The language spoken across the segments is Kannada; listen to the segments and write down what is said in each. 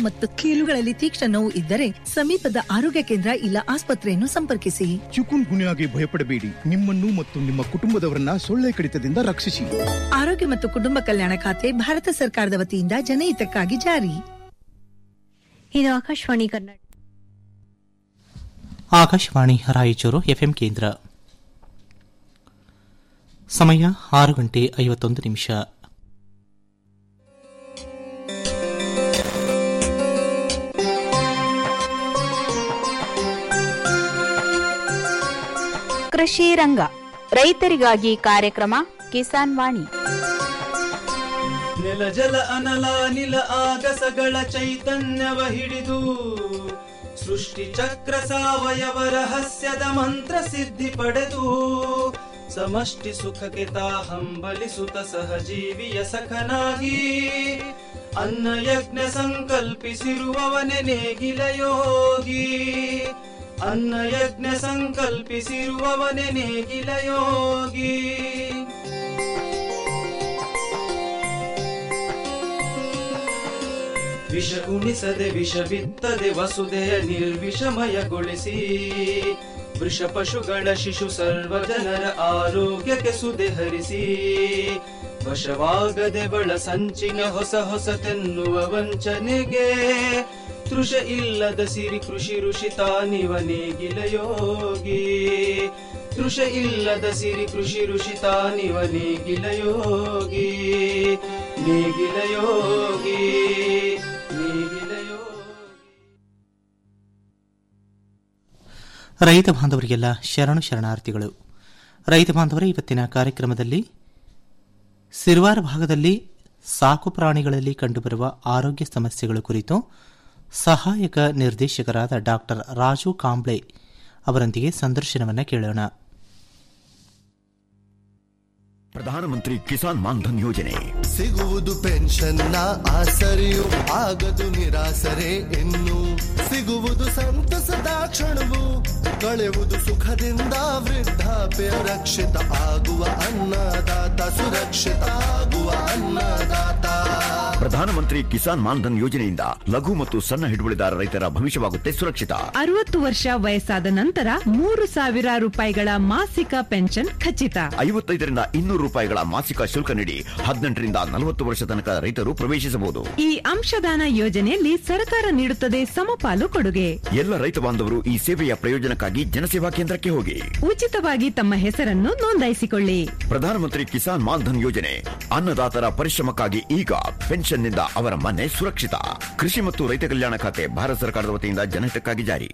ಮತ್ತು ಕೀಲುಗಳಲ್ಲಿ ತೀಕ್ಷ್ಣ ನೋವು ಇದ್ದರೆ ಸಮೀಪದ ಆರೋಗ್ಯ ಕೇಂದ್ರ ಇಲ್ಲ ಆಸ್ಪತ್ರೆಯನ್ನು ಸಂಪರ್ಕಿಸಿ ಚಿಕುನ್ ಗುನ್ಯಾಗೆ ಭಯಪಡಬೇಡಿ ನಿಮ್ಮನ್ನು ಮತ್ತು ನಿಮ್ಮ ಕುಟುಂಬದವರನ್ನ ಸೊಳ್ಳೆ ಕಡಿತದಿಂದ ರಕ್ಷಿಸಿ ಆರೋಗ್ಯ ಮತ್ತು ಕುಟುಂಬ ಕಲ್ಯಾಣ ಖಾತೆ ಭಾರತ ಸರ್ಕಾರದ ವತಿಯಿಂದ ಜನಹಿತಕ್ಕಾಗಿ ಜಾರಿ ಇದು ಆಕಾಶವಾಣಿ ಕನ್ನಡ ಆಕಾಶವಾಣಿ ರಾಯಚೂರು ಎಫ್ಎಂ ಕೇಂದ್ರ ಸಮಯ ಆರು ಗಂಟೆ ಐವತ್ತೊಂದು ನಿಮಿಷ ಕೃಷಿ ರಂಗ ರೈತರಿಗಾಗಿ ಕಾರ್ಯಕ್ರಮ ಕಿಸಾನ್ ವಾಣಿ ನೆಲ ಜಲ ಅನಲ ನಿಲ ಆಗಸಗಳ ಚೈತನ್ಯವ ಹಿಡಿದು ಸೃಷ್ಟಿ ಚಕ್ರ ಸಾವಯವ ರಹಸ್ಯದ ಮಂತ್ರ ಸಿದ್ಧಿ ಪಡೆದು ಸಮಷ್ಟಿ ಸುಖಕ್ಕೆ ತಾ ಹಂಬಲಿಸುತ್ತ ಸಹಜೀವಿಯ ಸಖನಾಗಿ ಅನ್ನ ಯಜ್ಞ ಸಂಕಲ್ಪಿಸಿರುವವನೆ ನೇಗಿಲ ಯೋಗಿ ಅನ್ನ ಯಜ್ಞ ಸಂಕಲ್ಪಿಸಿರುವವನೆ ನೇಗಿಲ ಯೋಗಿ ವಿಷ ಉಣಿಸದೆ ವಿಷ ಬಿತ್ತದೆ ವಸುದೆಯ ನಿರ್ವಿಷಮಯಗೊಳಿಸಿ ವೃಷ ಪಶುಗಳ ಶಿಶು ಸರ್ವ ಜನರ ಆರೋಗ್ಯಕ್ಕೆ ಸುದೆ ಹರಿಸಿ ವಶವಾಗದೆ ಬಳ ಸಂಚಿನ ಹೊಸ ಹೊಸತೆನ್ನುವ ವಂಚನೆಗೆ ತೃಷ ಇಲ್ಲದ ಸಿರಿ ಕೃಷಿ ಋಷಿ ತಾನಿವ ನೇಗಿಲ ಯೋಗಿ ತೃಷ ಇಲ್ಲದ ಸಿರಿ ಕೃಷಿ ಋಷಿ ತಾನಿವ ನೇಗಿಲ ಯೋಗಿ ನೇಗಿಲ ಯೋಗಿ ನೇಗಿಲ ಯೋಗಿ ರೈತ ಬಾಂಧವರಿಗೆಲ್ಲ ಶರಣು ಶರಣಾರ್ಥಿಗಳು ರೈತ ಬಾಂಧವರೇ ಇವತ್ತಿನ ಕಾರ್ಯಕ್ರಮದಲ್ಲಿ ಸಿರ್ವಾರ ಭಾಗದಲ್ಲಿ ಸಾಕು ಪ್ರಾಣಿಗಳಲ್ಲಿ ಕಂಡುಬರುವ ಆರೋಗ್ಯ ಸಮಸ್ಯೆಗಳ ಕುರಿತು ಸಹಾಯಕ ನಿರ್ದೇಶಕರಾದ ಡಾಕ್ಟರ್ ರಾಜು ಕಾಂಬ್ಳೆ ಅವರೊಂದಿಗೆ ಸಂದರ್ಶನವನ್ನು ಕೇಳೋಣ ಪ್ರಧಾನಮಂತ್ರಿ ಕಿಸಾನ್ ಮಾನ್ಧನ್ ಯೋಜನೆ ಸಿಗುವುದು ಪೆನ್ಷನ್ನ ಆಸರೆಯು ಆಗದು ನಿರಾಸರೆ ಇನ್ನು ಸಿಗುವುದು ಸಂತಸದ ಕ್ಷಣವು ಕಳೆಯುವುದು ಸುಖದಿಂದ ವೃದ್ಧಾಪ್ಯ ರಕ್ಷಿತ ಆಗುವ ಅನ್ನದಾತ ಸುರಕ್ಷಿತ ಆಗುವ ಅನ್ನದಾತ ಪ್ರಧಾನಮಂತ್ರಿ ಕಿಸಾನ್ ಮಾನ್ಧನ್ ಯೋಜನೆಯಿಂದ ಲಘು ಮತ್ತು ಸಣ್ಣ ಹಿಡುವಳಿದಾರ ರೈತರ ಭವಿಷ್ಯವಾಗುತ್ತೆ ಸುರಕ್ಷಿತ ಅರವತ್ತು ವರ್ಷ ವಯಸ್ಸಾದ ನಂತರ ಮೂರು ಸಾವಿರ ರೂಪಾಯಿಗಳ ಮಾಸಿಕ ಪೆನ್ಷನ್ ಖಚಿತ ಐವತ್ತೈದರಿಂದ ಇನ್ನೂರು ರೂಪಾಯಿಗಳ ಮಾಸಿಕ ಶುಲ್ಕ ನೀಡಿ ಹದಿನೆಂಟರಿಂದ ನಲವತ್ತು ವರ್ಷ ತನಕ ರೈತರು ಪ್ರವೇಶಿಸಬಹುದು ಈ ಅಂಶದಾನ ಯೋಜನೆಯಲ್ಲಿ ಸರ್ಕಾರ ನೀಡುತ್ತದೆ ಸಮಪಾಲು ಕೊಡುಗೆ ಎಲ್ಲ ರೈತ ಬಾಂಧವರು ಈ ಸೇವೆಯ ಪ್ರಯೋಜನಕ್ಕಾಗಿ ಜನಸೇವಾ ಕೇಂದ್ರಕ್ಕೆ ಹೋಗಿ ಉಚಿತವಾಗಿ ತಮ್ಮ ಹೆಸರನ್ನು ನೋಂದಾಯಿಸಿಕೊಳ್ಳಿ ಪ್ರಧಾನಮಂತ್ರಿ ಕಿಸಾನ್ ಮಾನ್ಧನ್ ಯೋಜನೆ ಅನ್ನದಾತರ ಪರಿಶ್ರಮಕ್ಕಾಗಿ ಈಗ ಪೆನ್ಷನ್ನಿಂದ ಅವರ ಮನೆ ಸುರಕ್ಷಿತ ಕೃಷಿ ಮತ್ತು ರೈತ ಕಲ್ಯಾಣ ಖಾತೆ ಭಾರತ ಸರ್ಕಾರದ ವತಿಯಿಂದ ಜನಹಿತಕ್ಕಾಗಿ ಜಾರಿ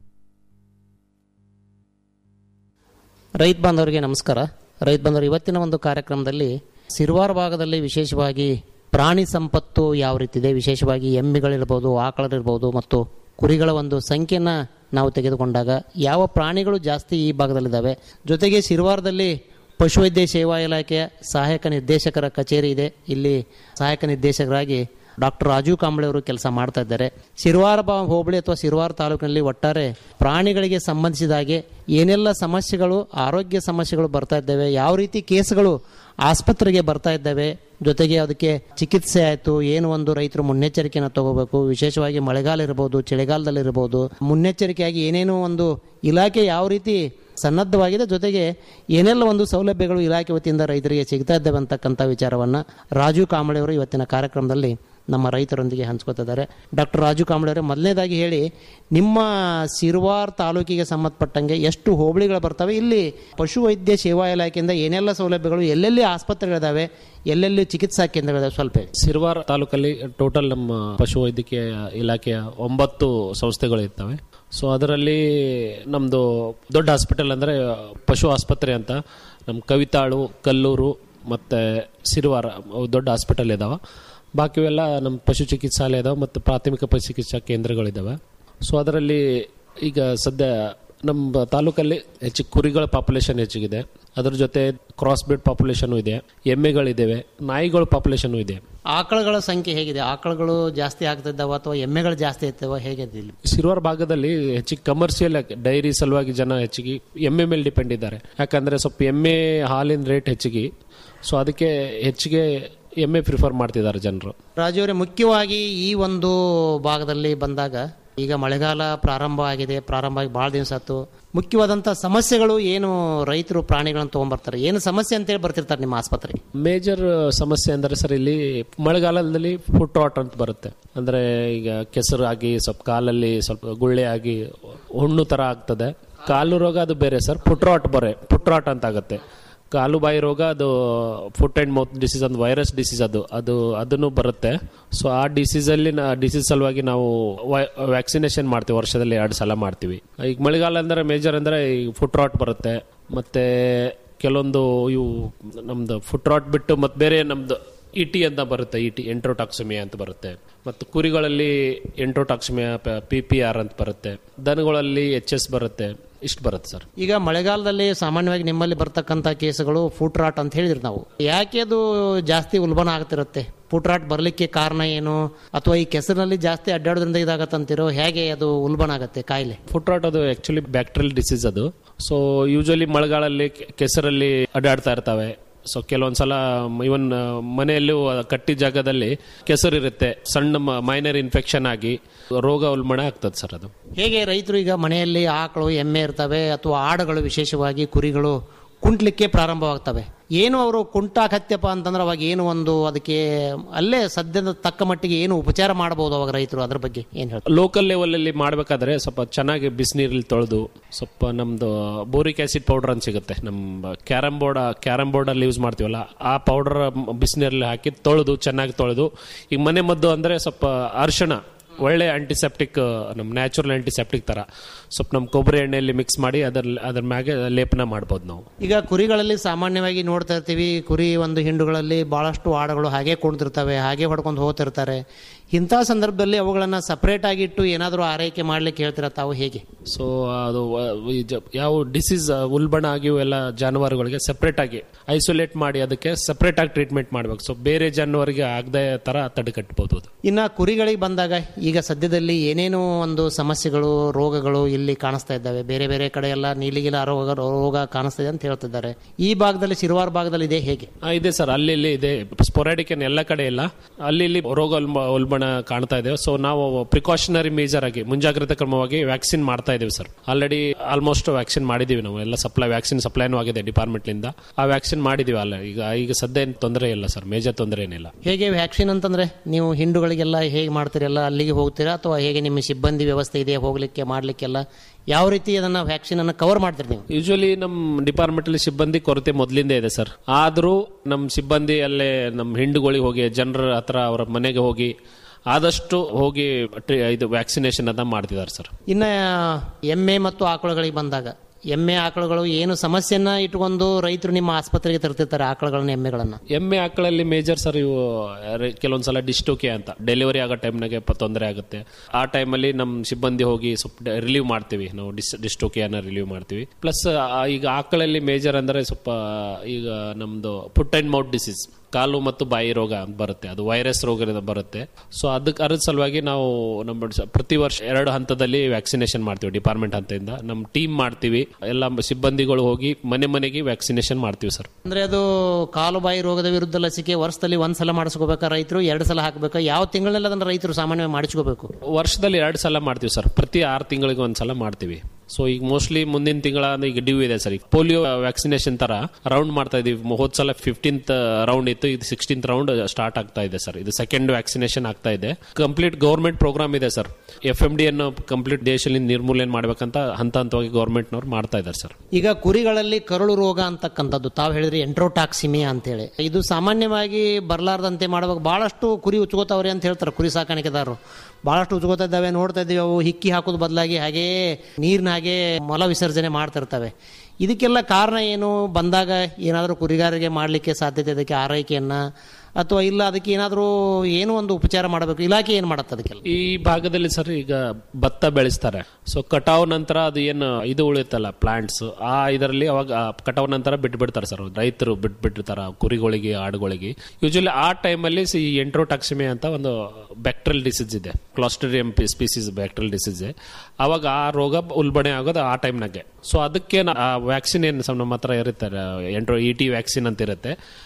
ರೈತ ಬಾಂಧವರಿಗೆ ನಮಸ್ಕಾರ ರೈತ ಬಾಂಧವರು ಇವತ್ತಿನ ಒಂದು ಕಾರ್ಯಕ್ರಮದಲ್ಲಿ ಸಿರುವಾರ ಭಾಗದಲ್ಲಿ ವಿಶೇಷವಾಗಿ ಪ್ರಾಣಿ ಸಂಪತ್ತು ಯಾವ ರೀತಿ ಇದೆ ವಿಶೇಷವಾಗಿ ಎಮ್ಮೆಗಳಿರ್ಬೋದು ಆಕಳರಿರ್ಬೋದು ಮತ್ತು ಕುರಿಗಳ ಒಂದು ಸಂಖ್ಯೆನ ನಾವು ತೆಗೆದುಕೊಂಡಾಗ ಯಾವ ಪ್ರಾಣಿಗಳು ಜಾಸ್ತಿ ಈ ಭಾಗದಲ್ಲಿದ್ದಾವೆ ಜೊತೆಗೆ ಸಿರುವಾರದಲ್ಲಿ ಪಶುವೈದ್ಯ ಸೇವಾ ಇಲಾಖೆಯ ಸಹಾಯಕ ನಿರ್ದೇಶಕರ ಕಚೇರಿ ಇದೆ ಇಲ್ಲಿ ಸಹಾಯಕ ನಿರ್ದೇಶಕರಾಗಿ ಡಾಕ್ಟರ್ ರಾಜೀವ್ ಕಾಂಬಳೆ ಅವರು ಕೆಲಸ ಮಾಡ್ತಾ ಇದ್ದಾರೆ ಸಿರುವಾರ ಬಾ ಹೋಬಳಿ ಅಥವಾ ಸಿರುವಾರ ತಾಲೂಕಿನಲ್ಲಿ ಒಟ್ಟಾರೆ ಪ್ರಾಣಿಗಳಿಗೆ ಸಂಬಂಧಿಸಿದ ಹಾಗೆ ಏನೆಲ್ಲ ಸಮಸ್ಯೆಗಳು ಆರೋಗ್ಯ ಸಮಸ್ಯೆಗಳು ಬರ್ತಾ ಇದ್ದಾವೆ ಯಾವ ರೀತಿ ಕೇಸ್ಗಳು ಆಸ್ಪತ್ರೆಗೆ ಬರ್ತಾ ಇದ್ದಾವೆ ಜೊತೆಗೆ ಅದಕ್ಕೆ ಚಿಕಿತ್ಸೆ ಆಯಿತು ಏನು ಒಂದು ರೈತರು ಮುನ್ನೆಚ್ಚರಿಕೆಯನ್ನು ತಗೋಬೇಕು ವಿಶೇಷವಾಗಿ ಮಳೆಗಾಲ ಇರ್ಬೋದು ಚಳಿಗಾಲದಲ್ಲಿ ಇರ್ಬೋದು ಮುನ್ನೆಚ್ಚರಿಕೆಯಾಗಿ ಏನೇನೋ ಒಂದು ಇಲಾಖೆ ಯಾವ ರೀತಿ ಸನ್ನದ್ಧವಾಗಿದೆ ಜೊತೆಗೆ ಏನೆಲ್ಲ ಒಂದು ಸೌಲಭ್ಯಗಳು ಇಲಾಖೆ ವತಿಯಿಂದ ರೈತರಿಗೆ ಸಿಗ್ತಾ ಇದ್ದಾವೆ ಅಂತಕ್ಕಂಥ ವಿಚಾರವನ್ನು ರಾಜೀವ್ ಕಾಂಬಳೆ ಅವರು ಇವತ್ತಿನ ಕಾರ್ಯಕ್ರಮದಲ್ಲಿ ನಮ್ಮ ರೈತರೊಂದಿಗೆ ಹಂಚ್ಕೋತಿದ್ದಾರೆ ಡಾಕ್ಟರ್ ರಾಜು ಕಾಂಬಳೆ ಅವರೇ ಮೊದಲನೇದಾಗಿ ಹೇಳಿ ನಿಮ್ಮ ಸಿರುವಾರ್ ತಾಲೂಕಿಗೆ ಸಂಬಂಧಪಟ್ಟಂಗೆ ಎಷ್ಟು ಹೋಬಳಿಗಳು ಬರ್ತವೆ ಇಲ್ಲಿ ಪಶುವೈದ್ಯ ಸೇವಾ ಇಲಾಖೆಯಿಂದ ಏನೆಲ್ಲ ಸೌಲಭ್ಯಗಳು ಎಲ್ಲೆಲ್ಲಿ ಆಸ್ಪತ್ರೆಗಳಿದಾವೆ ಎಲ್ಲೆಲ್ಲಿ ಚಿಕಿತ್ಸಾ ಕೇಂದ್ರಗಳಿದಾವೆ ಸ್ವಲ್ಪ ಹೇಳಿ ಸಿರ್ವಾರ್ ತಾಲೂಕಲ್ಲಿ ಟೋಟಲ್ ನಮ್ಮ ಪಶುವೈದ್ಯಕೀಯ ಇಲಾಖೆಯ ಒಂಬತ್ತು ಸಂಸ್ಥೆಗಳು ಇರ್ತವೆ ಸೊ ಅದರಲ್ಲಿ ನಮ್ಮದು ದೊಡ್ಡ ಹಾಸ್ಪಿಟಲ್ ಅಂದರೆ ಪಶು ಆಸ್ಪತ್ರೆ ಅಂತ ನಮ್ಮ ಕವಿತಾಳು ಕಲ್ಲೂರು ಮತ್ತು ಸಿರುವಾರ ಅವು ದೊಡ್ಡ ಹಾಸ್ಪಿಟಲ್ ಇದಾವೆ ಬಾಕಿವೆಲ್ಲ ನಮ್ಮ ಪಶು ಚಿಕಿತ್ಸಾಲಯ ಇದಾವೆ ಮತ್ತು ಪ್ರಾಥಮಿಕ ಪಶು ಚಿಕಿತ್ಸಾ ಕೇಂದ್ರಗಳಿದ್ದಾವೆ ಸೊ ಅದರಲ್ಲಿ ಈಗ ಸದ್ಯ ನಮ್ಮ ತಾಲೂಕಲ್ಲಿ ಹೆಚ್ಚು ಕುರಿಗಳ ಪಾಪ್ಯುಲೇಷನ್ ಹೆಚ್ಚಿಗಿದೆ ಅದ್ರ ಜೊತೆ ಕ್ರಾಸ್ ಬ್ರೀಡ್ ಪಾಪ್ಯುಲೇಷನ್ ಇದೆ ಎಮ್ಮೆಗಳಿದ್ದಾವೆ ನಾಯಿಗಳ ಪಾಪ್ಯುಲೇಷನ್ ಇದೆ ಆಕಳುಗಳ ಸಂಖ್ಯೆ ಹೇಗಿದೆ ಆಕಳುಗಳು ಜಾಸ್ತಿ ಆಗ್ತಿದ್ದಾವ ಅಥವಾ ಎಮ್ಮೆಗಳು ಜಾಸ್ತಿ ಇರ್ತಾವ ಹೇಗಿದೆ ಇಲ್ಲಿ ಸಿರುವಾರ ಭಾಗದಲ್ಲಿ ಹೆಚ್ಚಿಗೆ ಕಮರ್ಷಿಯಲ್ ಡೈರಿ ಸಲುವಾಗಿ ಜನ ಹೆಚ್ಚಿಗೆ ಎಮ್ಮೆ ಮೇಲೆ ಡಿಪೆಂಡ್ ಇದ್ದಾರೆ ಯಾಕಂದ್ರೆ ಸ್ವಲ್ಪ ಎಮ್ಮೆ ಹಾಲಿನ ರೇಟ್ ಹೆಚ್ಚಿಗೆ ಸೊ ಅದಕ್ಕೆ ಹೆಚ್ಚಿಗೆ ಎಮ್ಮೆ ಪ್ರಿಫರ್ ಮಾಡ್ತಿದ್ದಾರೆ ಜನರು ರಾಜು ಅವರೇ ಮುಖ್ಯವಾಗಿ ಈ ಒಂದು ಭಾಗದಲ್ಲಿ ಬಂದಾಗ ಈಗ ಮಳೆಗಾಲ ಪ್ರಾರಂಭ ಆಗಿದೆ ಪ್ರಾರಂಭ ಆಗಿ ಭಾಳ ದಿವಸ ಆಯ್ತು ಮುಖ್ಯವಾದಂಥ ಸಮಸ್ಯೆಗಳು ಏನು ರೈತರು ಪ್ರಾಣಿಗಳನ್ನು ತೊಗೊಂಬರ್ತಾರೆ ಏನು ಸಮಸ್ಯೆ ಅಂತೇಳಿ ಬರ್ತಿರ್ತಾರೆ ನಿಮ್ಮ ಆಸ್ಪತ್ರೆಗೆ ಮೇಜರ್ ಸಮಸ್ಯೆ ಅಂದರೆ ಸರ್ ಇಲ್ಲಿ ಮಳೆಗಾಲದಲ್ಲಿ ಫುಟ್ ರಾಟ್ ಅಂತ ಬರುತ್ತೆ ಅಂದ್ರೆ ಈಗ ಕೆಸರು ಆಗಿ ಸ್ವಲ್ಪ ಕಾಲಲ್ಲಿ ಸ್ವಲ್ಪ ಗುಳ್ಳೆ ಆಗಿ ಹುಣ್ಣು ತರ ಆಗ್ತದೆ ಕಾಲು ರೋಗ ಅದು ಬೇರೆ ಸರ್ ಫುಟ್ ರಾಟ್ ಬರೆ ಫುಟ್ ರಾಟ್ ಅಂತ ಆಗುತ್ತೆ ಕಾಲು ಬಾಯಿ ರೋಗ ಅದು ಫುಟ್ ಅಂಡ್ ಮೌತ್ ಡಿಸೀಸ್ ಒಂದು ವೈರಸ್ ಡಿಸೀಸ್ ಅದು ಅದು ಅದನ್ನು ಬರುತ್ತೆ ಸೊ ಆ ಡಿಸೀಸ್ ಅಲ್ಲಿ ಡಿಸೀಸ್ ಸಲುವಾಗಿ ನಾವು ವ್ಯಾಕ್ಸಿನೇಷನ್ ಮಾಡ್ತೀವಿ ವರ್ಷದಲ್ಲಿ ಎರಡು ಸಲ ಮಾಡ್ತೀವಿ ಈಗ ಮಳೆಗಾಲ ಅಂದ್ರೆ ಮೇಜರ್ ಅಂದ್ರೆ ಈ ಫುಟ್ ರಾಟ್ ಬರುತ್ತೆ ಮತ್ತೆ ಕೆಲವೊಂದು ಇವು ನಮ್ದು ಫುಟ್ ರಾಟ್ ಬಿಟ್ಟು ಮತ್ತೆ ಬೇರೆ ನಮ್ದು ಇಟಿ ಅಂತ ಬರುತ್ತೆ ಇಟಿ ಎಂಟ್ರೋಟಾಕ್ಸಿಮಿಯಾ ಅಂತ ಬರುತ್ತೆ ಮತ್ತು ಕುರಿಗಳಲ್ಲಿ ಎಂಟ್ರೋಟಾಕ್ಸಿಮಿಯಾ ಪಿ ಪಿ ಆರ್ ಅಂತ ಬರುತ್ತೆ ದನಗಳಲ್ಲಿ ಎಚ್ ಎಸ್ ಬರುತ್ತೆ ಇಷ್ಟು ಬರುತ್ತೆ ಸರ್ ಈಗ ಮಳೆಗಾಲದಲ್ಲಿ ಸಾಮಾನ್ಯವಾಗಿ ನಿಮ್ಮಲ್ಲಿ ಬರ್ತಕ್ಕಂಥ ಕೇಸುಗಳು ಫುಟ್ ರಾಟ್ ಅಂತ ಹೇಳಿದ್ರಿ ನಾವು ಯಾಕೆ ಅದು ಜಾಸ್ತಿ ಉಲ್ಬಣ ಆಗ್ತಿರುತ್ತೆ ಫುಟ್ ರಾಟ್ ಬರಲಿಕ್ಕೆ ಕಾರಣ ಏನು ಅಥವಾ ಈ ಕೆಸರಿನಲ್ಲಿ ಜಾಸ್ತಿ ಅಡ್ಡಾಡೋದ್ರಿಂದ ಇದಾಗತ್ತಂತಿರೋ ಹೇಗೆ ಅದು ಉಲ್ಬಣ ಆಗುತ್ತೆ ಕಾಯಿಲೆ ಫುಟ್ ರಾಟ್ ಅದು ಆಕ್ಚುಲಿ ಬ್ಯಾಕ್ಟೀರಿಯಲ್ ಡಿಸೀಸ್ ಅದು ಸೊ ಯೂಶಲಿ ಮಳೆಗಾಲಲ್ಲಿ ಕೆ- ಕೆಸರಲ್ಲಿ ಅಡ್ಡಾಡ್ತಾ ಇರ್ತವೆ ಸೊ ಕೆಲವೊಂದ್ಸಲ ಇವನ್ ಮನೆಯಲ್ಲೂ ಕಟ್ಟಿ ಜಾಗದಲ್ಲಿ ಕೆಸರಿರುತ್ತೆ ಸಣ್ಣ ಮೈನರ್ ಇನ್ಫೆಕ್ಷನ್ ಆಗಿ ರೋಗ ಉಲ್ಬಣ ಆಗ್ತದೆ ಸರ್ ಅದು ಹೇಗೆ ರೈತರು ಈಗ ಮನೆಯಲ್ಲಿ ಆಕಳು ಎಮ್ಮೆ ಇರ್ತವೆ ಅಥವಾ ಆಡುಗಳು ವಿಶೇಷವಾಗಿ ಕುರಿಗಳು ಕುಂಟ್ಲಿಕ್ಕೆ ಪ್ರಾರಂಭವಾಗ್ತವೆ ಏನು ಅವರು ಕುಂಟಾಕತ್ಯಪ್ಪ ಅಂತಂದ್ರೆ ಅವಾಗ ಏನು ಒಂದು ಅದಕ್ಕೆ ಅಲ್ಲೇ ಸದ್ಯದ ತಕ್ಕ ಮಟ್ಟಿಗೆ ಏನು ಉಪಚಾರ ಮಾಡಬಹುದು ಅವಾಗ ರೈತರು ಅದ್ರ ಬಗ್ಗೆ ಏನು ಹೇಳ್ತಾರೆ ಲೋಕಲ್ ಲೆವೆಲ್ ಅಲ್ಲಿ ಮಾಡಬೇಕಾದ್ರೆ ಸ್ವಲ್ಪ ಚೆನ್ನಾಗಿ ಬಿಸಿನೀರಲ್ಲಿ ತೊಳೆದು ಸ್ವಲ್ಪ ನಮ್ದು ಬೋರಿಕ್ ಆಸಿಡ್ ಪೌಡರ್ ಅಂತ ಸಿಗುತ್ತೆ ನಮ್ಮ ಕ್ಯಾರಮ್ ಬೋರ್ಡ್ ಕ್ಯಾರಮ್ ಬೋರ್ಡ್ ಅಲ್ಲಿ ಯೂಸ್ ಮಾಡ್ತೀವಲ್ಲ ಆ ಪೌಡರ್ ಬಿಸಿನೀರಲ್ಲಿ ಹಾಕಿ ತೊಳೆದು ಚೆನ್ನಾಗಿ ತೊಳೆದು ಈಗ ಮನೆ ಮದ್ದು ಅಂದ್ರೆ ಸ್ವಲ್ಪ ಅರ್ಶಿಣ ಒಳ್ಳೆ ಆಂಟಿಸೆಪ್ಟಿಕ್ ನಮ್ಮ ನ್ಯಾಚುರಲ್ ಆಂಟಿಸೆಪ್ಟಿಕ್ ತರ ಸ್ವಲ್ಪ ನಮ್ಮ ಕೊಬ್ಬರಿ ಎಣ್ಣೆಯಲ್ಲಿ ಮಿಕ್ಸ್ ಮಾಡಿ ಅದ್ರ ಅದ್ರ ಮ್ಯಾಗೆ ಲೇಪನ ಮಾಡ್ಬೋದು ನಾವು ಈಗ ಕುರಿಗಳಲ್ಲಿ ಸಾಮಾನ್ಯವಾಗಿ ನೋಡ್ತಾ ಇರ್ತೀವಿ ಕುರಿ ಒಂದು ಹಿಂಡುಗಳಲ್ಲಿ ಬಹಳಷ್ಟು ಆಡುಗಳು ಹಾಗೆ ಕುಣಿದಿರ್ತವೆ ಹಾಗೆ ಹೊಡ್ಕೊಂಡು ಹೋಗ್ತಿರ್ತಾರೆ ಇಂಥ ಸಂದರ್ಭದಲ್ಲಿ ಅವುಗಳನ್ನ ಸಪರೇಟ್ ಆಗಿಟ್ಟು ಏನಾದರೂ ಆರೈಕೆ ಮಾಡ್ಲಿಕ್ಕೆ ಹೇಳ್ತೀರಾ ತಾವು ಹೇಗೆ ಸೊ ಅದು ವ- ಈ ಜ- ಯಾವ ಡಿಸೀಸ್ ಉಲ್ಬಣ ಆಗಿವು ಎಲ್ಲ ಜಾನುವಾರುಗಳಿಗೆ ಸೆಪರೇಟ್ ಆಗಿ ಐಸೋಲೇಟ್ ಮಾಡಿ ಅದಕ್ಕೆ ಸೆಪರೇಟ್ ಆಗಿ ಟ್ರೀಟ್ಮೆಂಟ್ ಮಾಡ್ಬೇಕು ಸೊ ಬೇರೆ ಜಾನುವಾರಿಗೆ ಆಗದೆ ತರ ತಡೆಗಟ್ಟಬಹುದು ಅದು ಇನ್ನ ಕುರಿಗಳಿಗೆ ಬಂದಾಗ ಈಗ ಸದ್ಯದಲ್ಲಿ ಏನೇನೋ ಒಂದು ಸಮಸ್ಯೆಗಳು ರೋಗಗಳು ಇಲ್ಲಿ ಕಾಣಿಸ್ತಾ ಇದ್ದಾವೆ ಬೇರೆ ಬೇರೆ ಕಡೆ ಎಲ್ಲ ನೀಲಿಗಿಲ ರೋಗ ರೋಗ ಕಾಣಿಸ್ತಾ ಇದೆ ಅಂತ ಹೇಳ್ತಿದ್ದಾರೆ ಈ ಭಾಗದಲ್ಲಿ ಶಿರುವಾರ ಭಾಗದಲ್ಲಿ ಇದೆ ಹೇಗೆ ಆ, ಇದೆ ಸರ್ ಅಲ್ಲಿ ಇಲ್ಲಿ ಇದೆ ಸ್ಪೊರಾಡಿಕ್ ಏನ್ ಎಲ್ಲ ಕಡೆ ಇಲ್ಲ ಅಲ್ಲಿ ಇಲ್ಲಿ ರೋಗ ಉಲ್ಬ- ಉಲ್ಬಣ ಕಾಣ್ತಾ ಇದೆ ಸೊ ನಾವು ಪ್ರಿಕಾಷನರಿ ಮೇಜರ್ ಆಗಿ ಮುಂಜಾಗ್ರತಾ ಕ್ರಮವಾಗಿ ವ್ಯಾಕ್ಸಿನ್ ಮಾಡ್ತಾ ಇದೀವಿ ಸರ್ ಆಲ್ರೆಡಿ ಆಲ್ಮೋಸ್ಟ್ ವ್ಯಾಕ್ಸಿನ್ ಮಾಡಿದೀವಿ ನಾವು ಎಲ್ಲ ಸಪ್ಲೈ ವ್ಯಾಕ್ಸಿನ್ ಸಪ್ಲೈನೂ ಆಗಿದೆ ಡಿಪಾರ್ಟ್ಮೆಂಟ್ ಲಿಂದ ಆ ವ್ಯಾಕ್ಸಿನ್ ಮಾಡಿದೀವಿ ಅಲ್ಲ ಈಗ ಈಗ ಸದ್ಯ ಏನು ತೊಂದರೆ ಇಲ್ಲ ಸರ್ ಮೇಜರ್ ತೊಂದರೆ ಏನಿಲ್ಲ ಹೇಗೆ ವ್ಯಾಕ್ಸಿನ್ ಅಂತಂದ್ರೆ ನೀವು ಹಿಂಡುಗಳಿಗೆಲ್ಲ ಹೇಗೆ ಮಾಡ್ತೀರಲ್ಲ ಅಲ್ಲಿಗೆ ಹೋಗ್ತೀರಾ ಅಥವಾ ಹೇಗೆ ನಿಮ್ಮ ಸಿಬ್ಬಂದಿ ವ್ಯವಸ್ಥೆ ಇದೆ ಹೋಗ್ಲಿಕ್ಕೆ ಮಾಡ್ಲಿಕ್ಕೆಲ್ಲ ಯಾವ ರೀತಿ ಅದನ್ನ ವ್ಯಾಕ್ಸಿನ್ ಅನ್ನ ಕವರ್ ಮಾಡ್ತೀರಿ ನೀವು ಯೂಶಲಿ ನಮ್ಮ ಡಿಪಾರ್ಟ್ಮೆಂಟ್ ಅಲ್ಲಿ ಸಿಬ್ಬಂದಿ ಕೊರತೆ ಮೊದಲಿಂದ ಇದೆ ಸರ್ ಆದರೂ ನಮ್ಮ ಸಿಬ್ಬಂದಿ ಅಲ್ಲೇ ನಮ್ಮ ಹಿಂಡುಗಳಿಗೆ ಹೋಗಿ ಜನರ ಹತ್ರ ಅವರ ಮನೆಗೆ ಹೋಗಿ ಆದಷ್ಟು ಹೋಗಿ ಟ್ರಿ- ಇದು ವ್ಯಾಕ್ಸಿನೇಷನ್ ಅನ್ನ ಮಾಡ್ತಿದ್ದಾರೆ ಸರ್ ಇನ್ನ ಎಮ್ಮೆ ಮತ್ತು ಆಕಳುಗಳಿಗೆ ಬಂದಾಗ ಎಮ್ಮೆ ಆಕಳುಗಳು ಏನು ಸಮಸ್ಯೆಯನ್ನ ಇಟ್ಕೊಂಡು ರೈತರು ನಿಮ್ಮ ಆಸ್ಪತ್ರೆಗೆ ತರ್ತಿರ್ತಾರೆ ಆಕಳುಗಳನ್ನ ಎಮ್ಮೆಗಳನ್ನ ಎಮ್ಮೆ ಆಕಳಲ್ಲಿ ಮೇಜರ್ ಸರ್ ಇವು ರೆ- ಕೆಲವೊಂದ್ಸಲ ಡಿಸ್ಟೋಕೆ ಅಂತ ಡೆಲಿವರಿ ಆಗೋ ಟೈಮ್ನಾಗೆ ತೊಂದರೆ ಆಗುತ್ತೆ ಆ ಟೈಮಲ್ಲಿ ನಮ್ಮ ಸಿಬ್ಬಂದಿ ಹೋಗಿ ಸ್ವಲ್ಪ ರಿಲೀವ್ ಮಾಡ್ತೀವಿ ನಾವು ಡಿಸ್ ಡಿಸ್ಟೋಕಿಯನ್ನ ರಿಲೀವ್ ಮಾಡ್ತೀವಿ ಪ್ಲಸ್ ಈಗ ಆಕಳಲ್ಲಿ ಮೇಜರ್ ಅಂದ್ರೆ ಸ್ವಲ್ಪ ಈಗ ನಮ್ದು ಫುಟ್ ಅಂಡ್ ಮೌತ್ ಡಿಸೀಸ್ ಕಾಲು ಮತ್ತು ಬಾಯಿ ರೋಗ ಅಂತ ಬರುತ್ತೆ ಅದು ವೈರಸ್ ರೋಗದಿಂದ ಬರುತ್ತೆ ಸೊ ಅದಕ್ಕೆ ಅದ್ರ ಸಲುವಾಗಿ ನಾವು ನಮ್ಮ ಸ- ಪ್ರತಿ ವರ್ಷ ಎರಡು ಹಂತದಲ್ಲಿ ವ್ಯಾಕ್ಸಿನೇಷನ್ ಮಾಡ್ತೀವಿ ಡಿಪಾರ್ಟ್ಮೆಂಟ್ ಹಂತದಿಂದ ನಮ್ಮ ಟೀಮ್ ಮಾಡ್ತೀವಿ ಎಲ್ಲ ಸಿಬ್ಬಂದಿಗಳು ಹೋಗಿ ಮನೆ ಮನೆಗೆ ವ್ಯಾಕ್ಸಿನೇಷನ್ ಮಾಡ್ತೀವಿ ಸರ್ ಅಂದ್ರೆ ಅದು ಕಾಲು ಬಾಯಿ ರೋಗದ ವಿರುದ್ಧ ಲಸಿಕೆ ವರ್ಷದಲ್ಲಿ ಒಂದ್ ಸಲ ಮಾಡಿಸ್ಕೋಬೇಕಾ ರೈತರು ಎರಡು ಸಲ ಹಾಕಬೇಕಾ ಯಾವ ತಿಂಗಳಲ್ಲಿ ಅದನ್ನ ರೈತರು ಸಾಮಾನ್ಯವಾಗಿ ಮಾಡಿಸ್ಕೋಬೇಕು ವರ್ಷದಲ್ಲಿ ಎರಡು ಸಲ ಮಾಡ್ತೀವಿ ಸರ್ ಪ್ರತಿ ಆರು ತಿಂಗಳಿಗೆ ಒಂದು ಸಲ ಮಾಡ್ತೀವಿ ಸೊ ಈಗ ಮೋಸ್ಟ್ಲಿ ಮುಂದಿನ ತಿಂಗಳ ಈಗ ಡ್ಯೂ ಇದೆ ಸರ್ ಈಗ ಪೋಲಿಯೋ ವ್ಯಾಕ್ಸಿನೇಷನ್ ತರ ರೌಂಡ್ ಮಾಡ್ತಾ ಇದೀವಿ ಹೋದ್ ಸಲ ಫಿಫ್ಟೀನ್ತ್ ರೌಂಡ್ ಇತ್ತು ಇದು ಸಿಕ್ಸ್ಟೀನ್ತ್ ರೌಂಡ್ ಸ್ಟಾರ್ಟ್ ಆಗ್ತಾ ಇದೆ ಸರ್ ಇದು ಸೆಕೆಂಡ್ ವ್ಯಾಕ್ಸಿನೇಷನ್ ಆಗ್ತಾ ಇದೆ ಕಂಪ್ಲೀಟ್ ಗೌರ್ಮೆಂಟ್ ಪ್ರೋಗ್ರಾಮ್ ಇದೆ ಸರ್ ಎಫ್ ಎಂ ಡಿ ಅನ್ನು ಕಂಪ್ಲೀಟ್ ದೇಶದಲ್ಲಿ ನಿರ್ಮೂಲನೆ ಮಾಡ್ಬೇಕಂತ ಹಂತ ಹಂತವಾಗಿ ಗೌರ್ಮೆಂಟ್ನವ್ರು ಮಾಡ್ತಾ ಇದ್ದಾರೆ ಸರ್ ಈಗ ಕುರಿಗಳಲ್ಲಿ ಕರುಳು ರೋಗ ಅಂತಕ್ಕಂಥದ್ದು ತಾವು ಹೇಳಿದ್ರಿ ಎಂಟ್ರೋಟಾಕ್ಸಿಮಿಯಾ ಅಂತೇಳಿ ಇದು ಸಾಮಾನ್ಯವಾಗಿ ಬರಲಾರ್ದಂತೆ ಮಾಡಬೇಕು ಬಹಳಷ್ಟು ಕುರಿ ಉಚ್ಕೋತಾವ್ರೆ ಅಂತ ಹೇಳ್ತಾರೆ ಕುರಿ ಸಾಕಾಣಿಕೆದಾರರು ಬಹಳಷ್ಟು ಉಚ್ಕೋತಾ ಇದ್ದಾವೆ ನೋಡ್ತಾ ಇದ್ದೀವಿ ಅವು ಹಿಕ್ಕಿ ಹಾಕೋದು ಬದಲಾಗಿ ಹಾಗೇ ನೀರಿನ ಹಾಗೆ ಮಲ ವಿಸರ್ಜನೆ ಮಾಡ್ತಿರ್ತವೆ ಇದಕ್ಕೆಲ್ಲ ಕಾರಣ ಏನು ಬಂದಾಗ ಏನಾದರೂ ಕುರಿಗಾರರಿಗೆ ಮಾಡಲಿಕ್ಕೆ ಸಾಧ್ಯತೆ ಅದಕ್ಕೆ ಆರೈಕೆಯನ್ನ ಅಥವಾ ಇಲ್ಲ ಅದಕ್ಕೆ ಏನಾದರೂ ಏನೋ ಒಂದು ಉಪಚಾರ ಮಾಡಬೇಕು ಇಲಾಖೆ ಏನು ಮಾಡುತ್ತೆ ಅದಕ್ಕೆಲ್ಲ ಈ ಭಾಗದಲ್ಲಿ ಸರ್ ಈಗ ಭತ್ತ ಬೆಳೆಸ್ತಾರೆ ಸೊ ಕಟಾವ್ ನಂತರ ಅದು ಏನು ಇದು ಉಳಿಯುತ್ತಲ್ಲ ಪ್ಲಾಂಟ್ಸ್ ಆ ಇದರಲ್ಲಿ ಅವಾಗ ಆ ಕಟಾವ್ ನಂತರ ಬಿಟ್ಟು ಬಿಡ್ತಾರೆ ಸರ್ ರೈತರು ಬಿಟ್ಟು ಬಿಟ್ಟಿರ್ತಾರ ಕುರಿಗಳಿಗೆ ಆಡುಗಳಿಗೆ ಯೂಶಲಿ ಆ ಟೈಮಲ್ಲಿ ಈ ಎಂಟ್ರೋಟಾಕ್ಸಿಮೆ ಅಂತ ಒಂದು ಬ್ಯಾಕ್ಟ್ರಿಯಲ್ ಡಿಸೀಸ್ ಇದೆ ಕ್ಲಾಸ್ಟರಿಯಂ ಸ್ಪೀಸೀಸ್ ಬ್ಯಾಕ್ಟ್ರಿಯಲ್ ಡಿಸೀಸ್ ಅವಾಗ ಆ ರೋಗ ಉಲ್ಬಣೆ ಆಗೋದು ಆ ಟೈಮ್ನಾಗೆ ಸೊ ಅದಕ್ಕೆ ವ್ಯಾಕ್ಸಿನ್ ಏನು ಸ- ನಮ್ಮ ಹತ್ರ ಇರುತ್ತೆ ಎಂಟ್ರೋ ಇ ಟಿ ವ್ಯಾಕ್ಸಿನ್ ಅಂತ ಇರುತ್ತೆ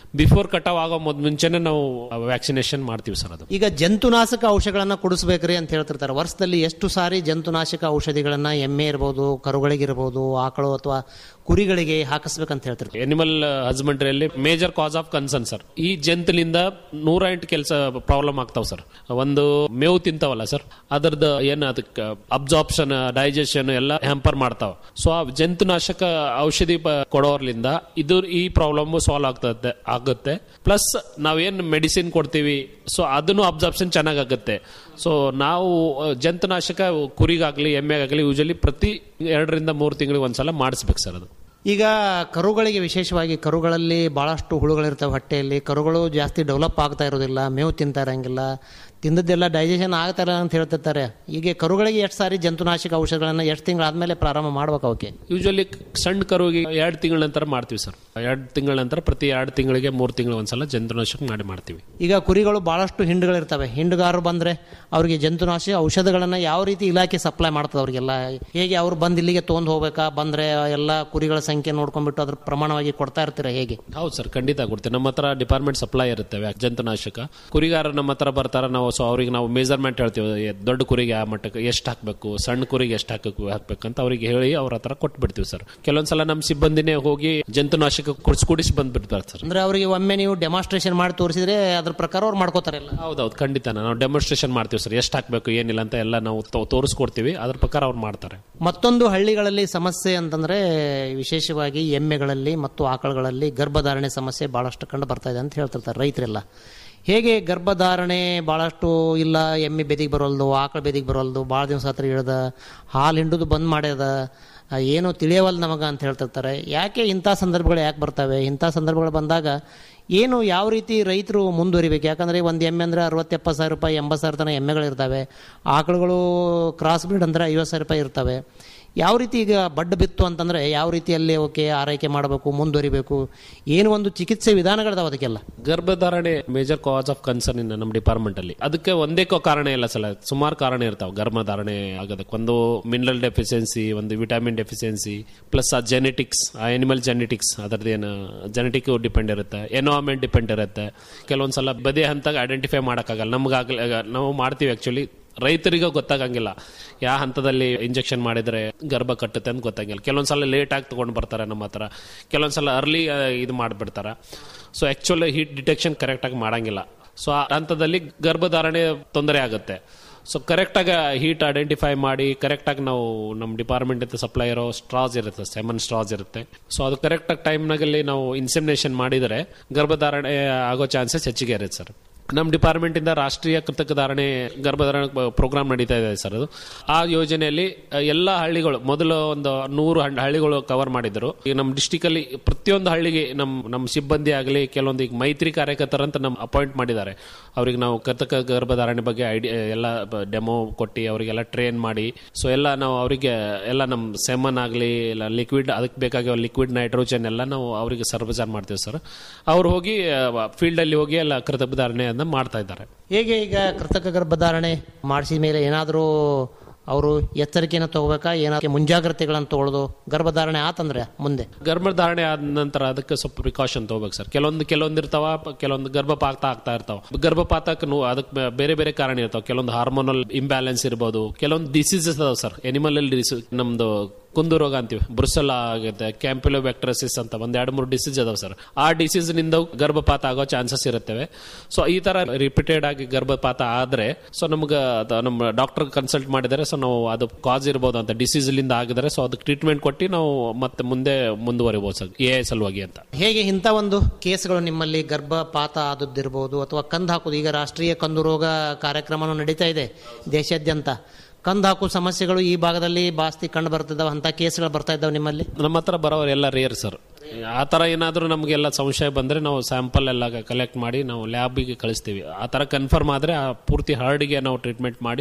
ಬಿಫೋರ್ ಕಟಾವ್ ಆಗೋ ಮೊದ್ ಮುಂಚೆನೆ ನಾವು ವ್ಯಾಕ್ಸಿನೇಷನ್ ಮಾಡ್ತೀವಿ ಸರ್ ಅದು ಈಗ ಜಂತುನಾಶಕ ಔಷಧಗಳನ್ನ ಕೊಡಿಸ್ಬೇಕ್ರಿ ಅಂತ ಹೇಳ್ತಿರ್ತಾರೆ ವರ್ಷದಲ್ಲಿ ಎಷ್ಟು ಸಾರಿ ಜಂತುನಾಶಕ ಔಷಧಿಗಳನ್ನ ಎಮ್ಮೆ ಇರ್ಬೋದು ಕರುಗಳಿಗಿರ್ಬೋದು ಆಕಳು ಅಥವಾ ಕುರಿಗಳಿಗೆ ಹಾಕಿಸ್ಬೇಕಂತ ಹೇಳ್ತಿರ್ತಾರೆ ಎನಿಮಲ್ ಹಸ್ಬೆಂಡ್ರಿಯಲ್ಲಿ major cause of concern sir ಈ ಜಂತುಲಿಂದ ನೂರ ಎಂಟು ಕೆಲಸ ಪ್ರಾಬ್ಲಮ್ ಆಗ್ತಾವ ಸರ್ ಒಂದು ಮೇವು ತಿಂತಾವಲ್ಲ ಸರ್ ಅದರದ್ದು ಏನು ಅದಕ್ಕೆ ಅಬ್ಸಾರ್ಪ್ಷನ್ ಡೈಜೆಷನ್ ಎಲ್ಲ ಹ್ಯಾಂಪರ್ ಮಾಡ್ತಾವ ಸೊ ಆ ಜಂತುನಾಶಕ ಔಷಧಿ ಪ- ಕೊಡೋರ್ಲಿಂದ ಇದು ಈ ಪ್ರಾಬ್ಲಮ್ ಸಾಲ್ವ್ ಆಗ್ತದೆ ಆಗುತ್ತೆ ಪ್ಲಸ್ ನಾವೇನು ಮೆಡಿಸಿನ್ ಕೊಡ್ತೀವಿ ಸೊ ಅದನ್ನು ಅಬ್ಸಾರ್ಪ್ಷನ್ ಚೆನ್ನಾಗಾಗುತ್ತೆ ಸೊ ನಾವು ಆ, ಜಂತುನಾಶಕ ಕುರಿಗಾಗ್ಲಿ ಎಮ್ಮೆಗಾಗ್ಲಿ ಯೂಶಲಿ ಪ್ರತಿ ಎರಡರಿಂದ ಮೂರು ತಿಂಗಳಿಗೆ ಒಂದ್ಸಲ ಮಾಡಿಸ್ಬೇಕು ಸರ್ ಅದು ಈಗ ಕರುಗಳಿಗೆ ವಿಶೇಷವಾಗಿ ಕರುಗಳಲ್ಲಿ ಬಹಳಷ್ಟು ಹುಳುಗಳಿರ್ತವೆ ಹೊಟ್ಟೆಯಲ್ಲಿ ಕರುಗಳು ಜಾಸ್ತಿ ಡೆವಲಪ್ ಆಗ್ತಾ ಇರೋದಿಲ್ಲ ಮೇವು ತಿಂತಾ ಇರಂಗಿಲ್ಲ ತಿಂದದ್ದೆಲ್ಲ ಡೈಜೆಷನ್ ಆಗ್ತಾ ಇಲ್ಲ ಅಂತ ಹೇಳ್ತಿರ್ತಾರೆ ಈಗ ಕರುಗಳಿಗೆ ಎಷ್ಟು ಸಾರಿ ಜಂತುನಾಶಕ ಔಷಧಗಳನ್ನ ಎಷ್ಟು ತಿಂಗಳಾದ್ಮೇಲೆ ಪ್ರಾರಂಭ ಮಾಡ್ಬೇಕು ಅವಕ್ಕೆ ಯೂಶಲಿ ಸಣ್ಣ ಕರುವಿಗೆ ಎರಡು ತಿಂಗಳ ನಂತರ ಮಾಡ್ತೀವಿ ಸರ್ ಎರಡು ತಿಂಗಳ ನಂತರ ಪ್ರತಿ ಎರಡು ತಿಂಗಳಿಗೆ ಮೂರು ತಿಂಗಳು ಒಂದ್ಸಲ ಜಂತುನಾಶಕ ಮಾಡಿ ಮಾಡ್ತೀವಿ ಈಗ ಕುರಿಗಳು ಬಹಳಷ್ಟು ಹಿಂಡುಗಳಿರ್ತವೆ ಹಿಂಡುಗಾರರು ಬಂದ್ರೆ ಅವರಿಗೆ ಜಂತುನಾಶಕ ಔಷಧಗಳನ್ನ ಯಾವ ರೀತಿ ಇಲಾಖೆ ಸಪ್ಲೈ ಮಾಡ್ತದೆ ಅವರಿಗೆಲ್ಲ ಹೇಗೆ ಅವ್ರು ಬಂದು ಇಲ್ಲಿಗೆ ತೊಗೊಂಡು ಹೋಗ್ಬೇಕಾ ಬಂದ್ರೆ ಎಲ್ಲ ಕುರಿಗಳ ಸಂಖ್ಯೆ ನೋಡ್ಕೊಂಡ್ಬಿಟ್ಟು ಅದ್ರ ಪ್ರಮಾಣವಾಗಿ ಕೊಡ್ತಾ ಇರ್ತೀರಾ ಹೇಗೆ ಹೌದು ಸರ್ ಖಂಡಿತ ಕೊಡ್ತೀವಿ ನಮ್ಮ ಹತ್ರ ಡಿಪಾರ್ಟ್ಮೆಂಟ್ ಸಪ್ಲೈ ಇರುತ್ತೆ ವ್ಯಾಕ್- ಜಂತುನಾಶಕ ಕುರಿಗಾರ ನಮ್ಮ ಹತ್ರ ಬರ್ತಾರ ನಾವು ಸೊ ಅವ್ರಿಗೆ ನಾವು ಮೆಜರ್ಮೆಂಟ್ ಹೇಳ್ತೀವಿ ಎ- ದೊಡ್ಡ ಕುರಿಗೆ ಆ ಮಟ್ಟಕ್ಕೆ ಎಷ್ಟು ಹಾಕಬೇಕು ಸಣ್ಣ ಕುರಿಗೆ ಎಷ್ಟು ಹಾಕಬೇಕು ಹಾಕ್ಬೇಕಂತ ಅವ್ರಿಗೆ ಹೇಳಿ ಅವ್ರ ಹತ್ರ ಕೊಟ್ಬಿಡ್ತೀವಿ ಸರ್ ಕೆಲವೊಂದ್ಸಲ ನಮ್ಮ ಸಿಬ್ಬಂದಿನೇ ಹೋಗಿ ಜಂತುನಾಶಕ ಕುಡಿಸ್ ಕುಡಿಸಿ ಬಂದ್ಬಿಡ್ತಾರೆ ಸರ್ ಅಂದ್ರೆ ಅವರಿಗೆ ಒಮ್ಮೆ ನೀವು ಡೆಮಾನ್ಸ್ಟ್ರೇಷನ್ ಮಾಡಿ ತೋರಿಸಿದ್ರೆ ಅದ್ರ ಪ್ರಕಾರ ಅವ್ರು ಮಾಡ್ಕೋತಾರೆ ಎಲ್ಲ ಹೌದೌದು ಖಂಡಿತ ನಾವು ಡೆಮಾನ್ಸ್ಟ್ರೇಷನ್ ಮಾಡ್ತೀವಿ ಸರ್ ಎಷ್ಟು ಹಾಕಬೇಕು ಏನಿಲ್ಲ ಅಂತ ಎಲ್ಲ ನಾವು ತೋ- ತೋರಿಸ್ಕೊಡ್ತೀವಿ ಅದ್ರ ಪ್ರಕಾರ ಅವ್ರು ಮಾಡ್ತಾರೆ ಮತ್ತೊಂದು ಹಳ್ಳಿಗಳಲ್ಲಿ ಸಮಸ್ಯೆ ಅಂತಂದ್ರೆ ವಿಶೇಷವಾಗಿ ಎಮ್ಮೆಗಳಲ್ಲಿ ಮತ್ತು ಆಕಳುಗಳಲ್ಲಿ ಗರ್ಭಧಾರಣೆ ಸಮಸ್ಯೆ ಬಹಳಷ್ಟು ಕಂಡು ಬರ್ತಾ ಇದೆ ಅಂತ ಹೇಳ್ತಿರ್ತಾರೆ ರೈತರೆಲ್ಲ ಹೇಗೆ ಗರ್ಭಧಾರಣೆ ಭಾಳಷ್ಟು ಇಲ್ಲ ಎಮ್ಮೆ ಬೆದಿಗೆ ಬರೋಲ್ದು ಆಕಳ ಬೆದಿಗೆ ಬರೋಲ್ದು ಭಾಳ ದಿವಸ ಹತ್ರ ಇಳ್ದ ಹಾಲು ಹಿಂಡುದು ಬಂದ್ ಮಾಡ್ಯದ ಆ, ಏನೂ ತಿಳಿಯವಲ್ ನಮಗ ಅಂತ ಹೇಳ್ತಿರ್ತಾರೆ ಯಾಕೆ ಇಂಥ ಸಂದರ್ಭಗಳು ಯಾಕೆ ಬರ್ತವೆ ಇಂಥ ಸಂದರ್ಭಗಳು ಬಂದಾಗ ಏನು ಯಾವ ರೀತಿ ರೈತರು ಮುಂದುವರಿಬೇಕು ಯಾಕಂದರೆ ಒಂದು ಎಮ್ಮೆ ಅಂದರೆ ಅರವತ್ತು ಎಪ್ಪತ್ತು ಸಾವಿರ ರೂಪಾಯಿ ಎಂಬತ್ತು ಸಾವಿರ ತನಕ ಎಮ್ಮೆಗಳಿರ್ತವೆ ಆಕಳುಗಳು ಕ್ರಾಸ್ ಬ್ರೀಡ್ ಅಂದರೆ ಐವತ್ತು ಸಾವಿರ ರೂಪಾಯಿ ಇರ್ತವೆ ಯಾವ ರೀತಿ ಈಗ ಬಡ್ಡ ಬಿತ್ತು ಅಂತಂದರೆ ಯಾವ ರೀತಿಯಲ್ಲಿ ಅವಕ್ಕೆ ಆರೈಕೆ ಮಾಡಬೇಕು ಮುಂದುವರಿಬೇಕು ಏನು ಒಂದು ಚಿಕಿತ್ಸೆ ವಿಧಾನಗಳಿದಾವೆ ಅದಕ್ಕೆಲ್ಲ ಗರ್ಭಧಾರಣೆ major cause of concern in ನಮ್ಮ ಡಿಪಾರ್ಟ್ಮೆಂಟ್ ಅಲ್ಲಿ ಅದಕ್ಕೆ ಒಂದೇ ಕೋ ಕಾರಣ ಇಲ್ಲ ಸಲ ಸುಮಾರು ಕಾರಣ ಇರ್ತಾವೆ ಗರ್ಭಧಾರಣೆ ಆಗೋದಕ್ಕೆ ಒಂದು ಮಿನರಲ್ ಡೆಫಿಷಿಯನ್ಸಿ ಒಂದು ವಿಟಮಿನ್ ಡೆಫಿಷಿಯನ್ಸಿ ಪ್ಲಸ್ ಆ ಜೆನೆಟಿಕ್ಸ್ ಆ ಎನಿಮಲ್ ಜೆನೆಟಿಕ್ಸ್ ಅದರದ್ದೇನು ಜೆನೆಟಿಕ್ ಡಿಪೆಂಡ್ ಇರುತ್ತೆ ಎನ್ವಾಮೆಂಟ್ ಡಿಪೆಂಡ್ ಇರುತ್ತೆ ಕೆಲವೊಂದ್ಸಲ ಬದೇ ಹಂತಾಗ ಐಡೆಂಟಿಫೈ ಮಾಡೋಕ್ಕಾಗಲ್ಲ ನಮ್ಗಾಗಲಿ ನಾವು ಮಾಡ್ತೀವಿ ಆ್ಯಕ್ಚುಲಿ ರೈತರಿಗೆ ಗೊತ್ತಾಗಂಗಿಲ್ಲ ಯಾವ ಹಂತದಲ್ಲಿ ಇಂಜೆಕ್ಷನ್ ಮಾಡಿದ್ರೆ ಗರ್ಭ ಕಟ್ಟುತ್ತೆ ಅಂತ ಗೊತ್ತಾಗಿಲ್ಲ ಕೆಲವೊಂದ್ಸಲ ಲೇಟ್ ಆಗಿ ತಗೊಂಡು ಬರ್ತಾರೆ ನಮ್ಮ ಹತ್ರ ಕೆಲವೊಂದ್ಸಲ ಅರ್ಲಿ ಇದು ಮಾಡಿಬಿಡ್ತಾರೆ ಸೊ ಆ್ಯಕ್ಚುಲಿ ಹೀಟ್ ಡಿಟೆಕ್ಷನ್ ಕರೆಕ್ಟಾಗಿ ಮಾಡಂಗಿಲ್ಲ ಸೊ ಆ ಹಂತದಲ್ಲಿ ಗರ್ಭಧಾರಣೆ ತೊಂದರೆ ಆಗುತ್ತೆ ಸೊ ಕರೆಕ್ಟಾಗಿ ಹೀಟ್ ಐಡೆಂಟಿಫೈ ಮಾಡಿ ಕರೆಕ್ಟಾಗಿ ನಾವು ನಮ್ಮ ಡಿಪಾರ್ಟ್ಮೆಂಟ್ ಅಂತ ಸಪ್ಲೈ ಇರೋ ಸ್ಟ್ರಾಸ್ ಇರುತ್ತೆ ಸೆಮನ್ ಸ್ಟ್ರಾಸ್ ಇರುತ್ತೆ ಸೊ ಅದು ಕರೆಕ್ಟಾಗಿ ಟೈಮ್ನಾಗಲ್ಲಿ ನಾವು ಇನ್ಸೆಮಿನೇಷನ್ ಮಾಡಿದರೆ ಗರ್ಭಧಾರಣೆ ಆಗೋ ಚಾನ್ಸಸ್ ಹೆಚ್ಚಿಗೆ ಇರುತ್ತೆ ಸರ್ ನಮ್ಮ ಡಿಪಾರ್ಟ್ಮೆಂಟ್ ಇಂದ ರಾಷ್ಟ್ರೀಯ ಕೃತಕ ಧಾರಣೆ ಗರ್ಭಧಾರಣೆ ಪ್ರೋಗ್ರಾಮ್ ನಡೀತಾ ಇದೆ ಸರ್ ಅದು ಆ ಯೋಜನೆಯಲ್ಲಿ ಅಹ್, ಎಲ್ಲ ಹಳ್ಳಿಗಳು ಮೊದಲು ಒಂದು ನೂರು ಹಣ್- ಹಳ್ಳಿಗಳು ಕವರ್ ಮಾಡಿದ್ರು ಈಗ ನಮ್ಮ ಡಿಸ್ಟಿಕ್ ಅಲ್ಲಿ ಪ್ರತಿಯೊಂದು ಹಳ್ಳಿಗೆ ನಮ್ಮ ನಮ್ಮ ಸಿಬ್ಬಂದಿ ಆಗಲಿ ಕೆಲವೊಂದು ಈಗ ಮೈತ್ರಿ ಕಾರ್ಯಕರ್ತರಂತ ನಮ್ಮ ಅಪಾಯಿಂಟ್ ಮಾಡಿದ್ದಾರೆ ಅವ್ರಿಗೆ ನಾವು ಕೃತಕ ಗರ್ಭಧಾರಣೆ ಬಗ್ಗೆ ಐಡಿಯಾ ಎಲ್ಲ ಡೆಮೋ ಕೊಟ್ಟು ಅವರಿಗೆಲ್ಲ ಟ್ರೈನ್ ಮಾಡಿ ಸೊ ಎಲ್ಲ ನಾವು ಅವರಿಗೆ ಎಲ್ಲ ನಮ್ಮ ಸೆಮನ್ ಆಗಲಿ ಇಲ್ಲ ಲಿಕ್ವಿಡ್ ಅದಕ್ಕೆ ಬೇಕಾಗಿರೋ ಲಿಕ್ವಿಡ್ ನೈಟ್ರೋಜನ್ ಎಲ್ಲ ನಾವು ಅವರಿಗೆ ಸರ್ವಚಾರ ಮಾಡ್ತೀವಿ ಸರ್ ಅವ್ರು ಹೋಗಿ ಫೀಲ್ಡ್ ಅಲ್ಲಿ ಹೋಗಿ ಎಲ್ಲ ಕೃತಕ ಧಾರಣೆಯನ್ನ ಮಾಡ್ತಾ ಇದ್ದಾರೆ ಹೇಗೆ ಈಗ ಕೃತಕ ಗರ್ಭಧಾರಣೆ ಮಾಡಿಸಿದ ಮೇಲೆ ಏನಾದರೂ ಅವರು ಎಚ್ಚರಿಕೆಯನ್ನು ತಗೋಬೇಕಾ ಏನಾದ್ರು ಮುಂಜಾಗ್ರತೆಗಳನ್ನು ತಗೊಳ್ಳೋದು ಗರ್ಭಧಾರಣೆ ಆತಂದ್ರೆ ಮುಂದೆ ಗರ್ಭಧಾರಣೆ ಆದ ನಂತರ ಅದಕ್ಕೆ ಸ್ವಲ್ಪ ಪ್ರಿಕಾಷನ್ ತಗೋಬೇಕು ಸರ್ ಕೆಲವೊಂದು ಕೆಲವೊಂದು ಇರ್ತಾವ ಪ- ಕೆಲವೊಂದು ಗರ್ಭಪಾತ ಆಗ್ತಾ ಇರ್ತಾವ ಗರ್ಭಪಾತಕ್ಕೆ ನು- ಅದಕ್ಕೆ ಬೆ- ಬೇರೆ ಬೇರೆ ಕಾರಣ ಇರ್ತಾವ ಕೆಲವೊಂದು ಹಾರ್ಮೋನಲ್ ಇಂಬ್ಯಾಲೆನ್ಸ್ ಇರ್ಬೋದು ಕೆಲವೊಂದು ಡಿಸೀಸಸ್ ಅದಾವ ಸರ್ ಎನಿಮಲ್ ಅಲ್ಲಿ ನಮ್ದು ಕುಂದು ರೋಗ ಅಂತೀವಿ ಬ್ರುಸಲ್ ಆಗುತ್ತೆ ಕ್ಯಾಂಪಿಲೋಬ್ಯಾಕ್ಟ್ರಸಿಸ್ ಅಂತ ಒಂದ್ ಎರಡು ಮೂರು ಡಿಸೀಸ್ ಅದಾವ ಸರ್ ಆ ಡಿಸೀಸ್ ನಿಂದ ಗರ್ಭಪಾತ ಆಗೋ ಚಾನ್ಸಸ್ ಇರುತ್ತವೆ ಸೊ ಈ ತರ ರಿಪೀಟೆಡ್ ಆಗಿ ಗರ್ಭಪಾತ ಆದ್ರೆ ಸೊ ನಮ್ಗೆ ಅದು ನಮ್ಮ ಡಾಕ್ಟರ್ ಕನ್ಸಲ್ಟ್ ಮಾಡಿದರೆ ಸೊ ನಾವು ಅದು ಕಾಸ್ ಇರ್ಬೋದು ಅಂತ ಡಿಸೀಸ್ ಲಿಂದ ಆಗಿದ್ರೆ ಸೊ ಅದಕ್ಕೆ ಟ್ರೀಟ್ಮೆಂಟ್ ಕೊಟ್ಟು ನಾವು ಮತ್ತೆ ಮುಂದೆ ಮುಂದುವರಿಬಹುದು ಸರ್ ಎ ಸಲುವಾಗಿ ಅಂತ ಹೇಗೆ ಇಂಥ ಒಂದು ಕೇಸ್ಗಳು ನಿಮ್ಮಲ್ಲಿ ಗರ್ಭಪಾತ ಆದದ್ದಿರ್ಬೋದು ಅಥವಾ ಕಂದು ಹಾಕೋದು ಈಗ ರಾಷ್ಟ್ರೀಯ ಕಂದು ರೋಗ ಕಾರ್ಯಕ್ರಮನೂ ನಡೀತಾ ಇದೆ ದೇಶಾದ್ಯಂತ ಕಂದು ಹಾಕೋ ಸಮಸ್ಯೆಗಳು ಈ ಭಾಗದಲ್ಲಿ ಜಾಸ್ತಿ ಕಂಡು ಬರ್ತಿದ್ದಾವೆ ಅಂಥ ಕೇಸ್ಗಳು ಬರ್ತಾ ಇದ್ದಾವೆ ನಿಮ್ಮಲ್ಲಿ ನಮ್ಮ ಹತ್ರ ಬರೋರು ಎಲ್ಲ ರೇರ್ ಸರ್ ಆ ಥರ ಏನಾದರೂ ನಮಗೆಲ್ಲ ಸಂಶಯ ಬಂದರೆ ನಾವು ಸ್ಯಾಂಪಲ್ ಎಲ್ಲ ಕಲೆಕ್ಟ್ ಮಾಡಿ ನಾವು ಲ್ಯಾಬಿಗೆ ಕಳಿಸ್ತೀವಿ ಆ ಥರ ಕನ್ಫರ್ಮ್ ಆದರೆ ಆ ಪೂರ್ತಿ ಹರ್ಡ್ಗೆ ನಾವು ಟ್ರೀಟ್ಮೆಂಟ್ ಮಾಡಿ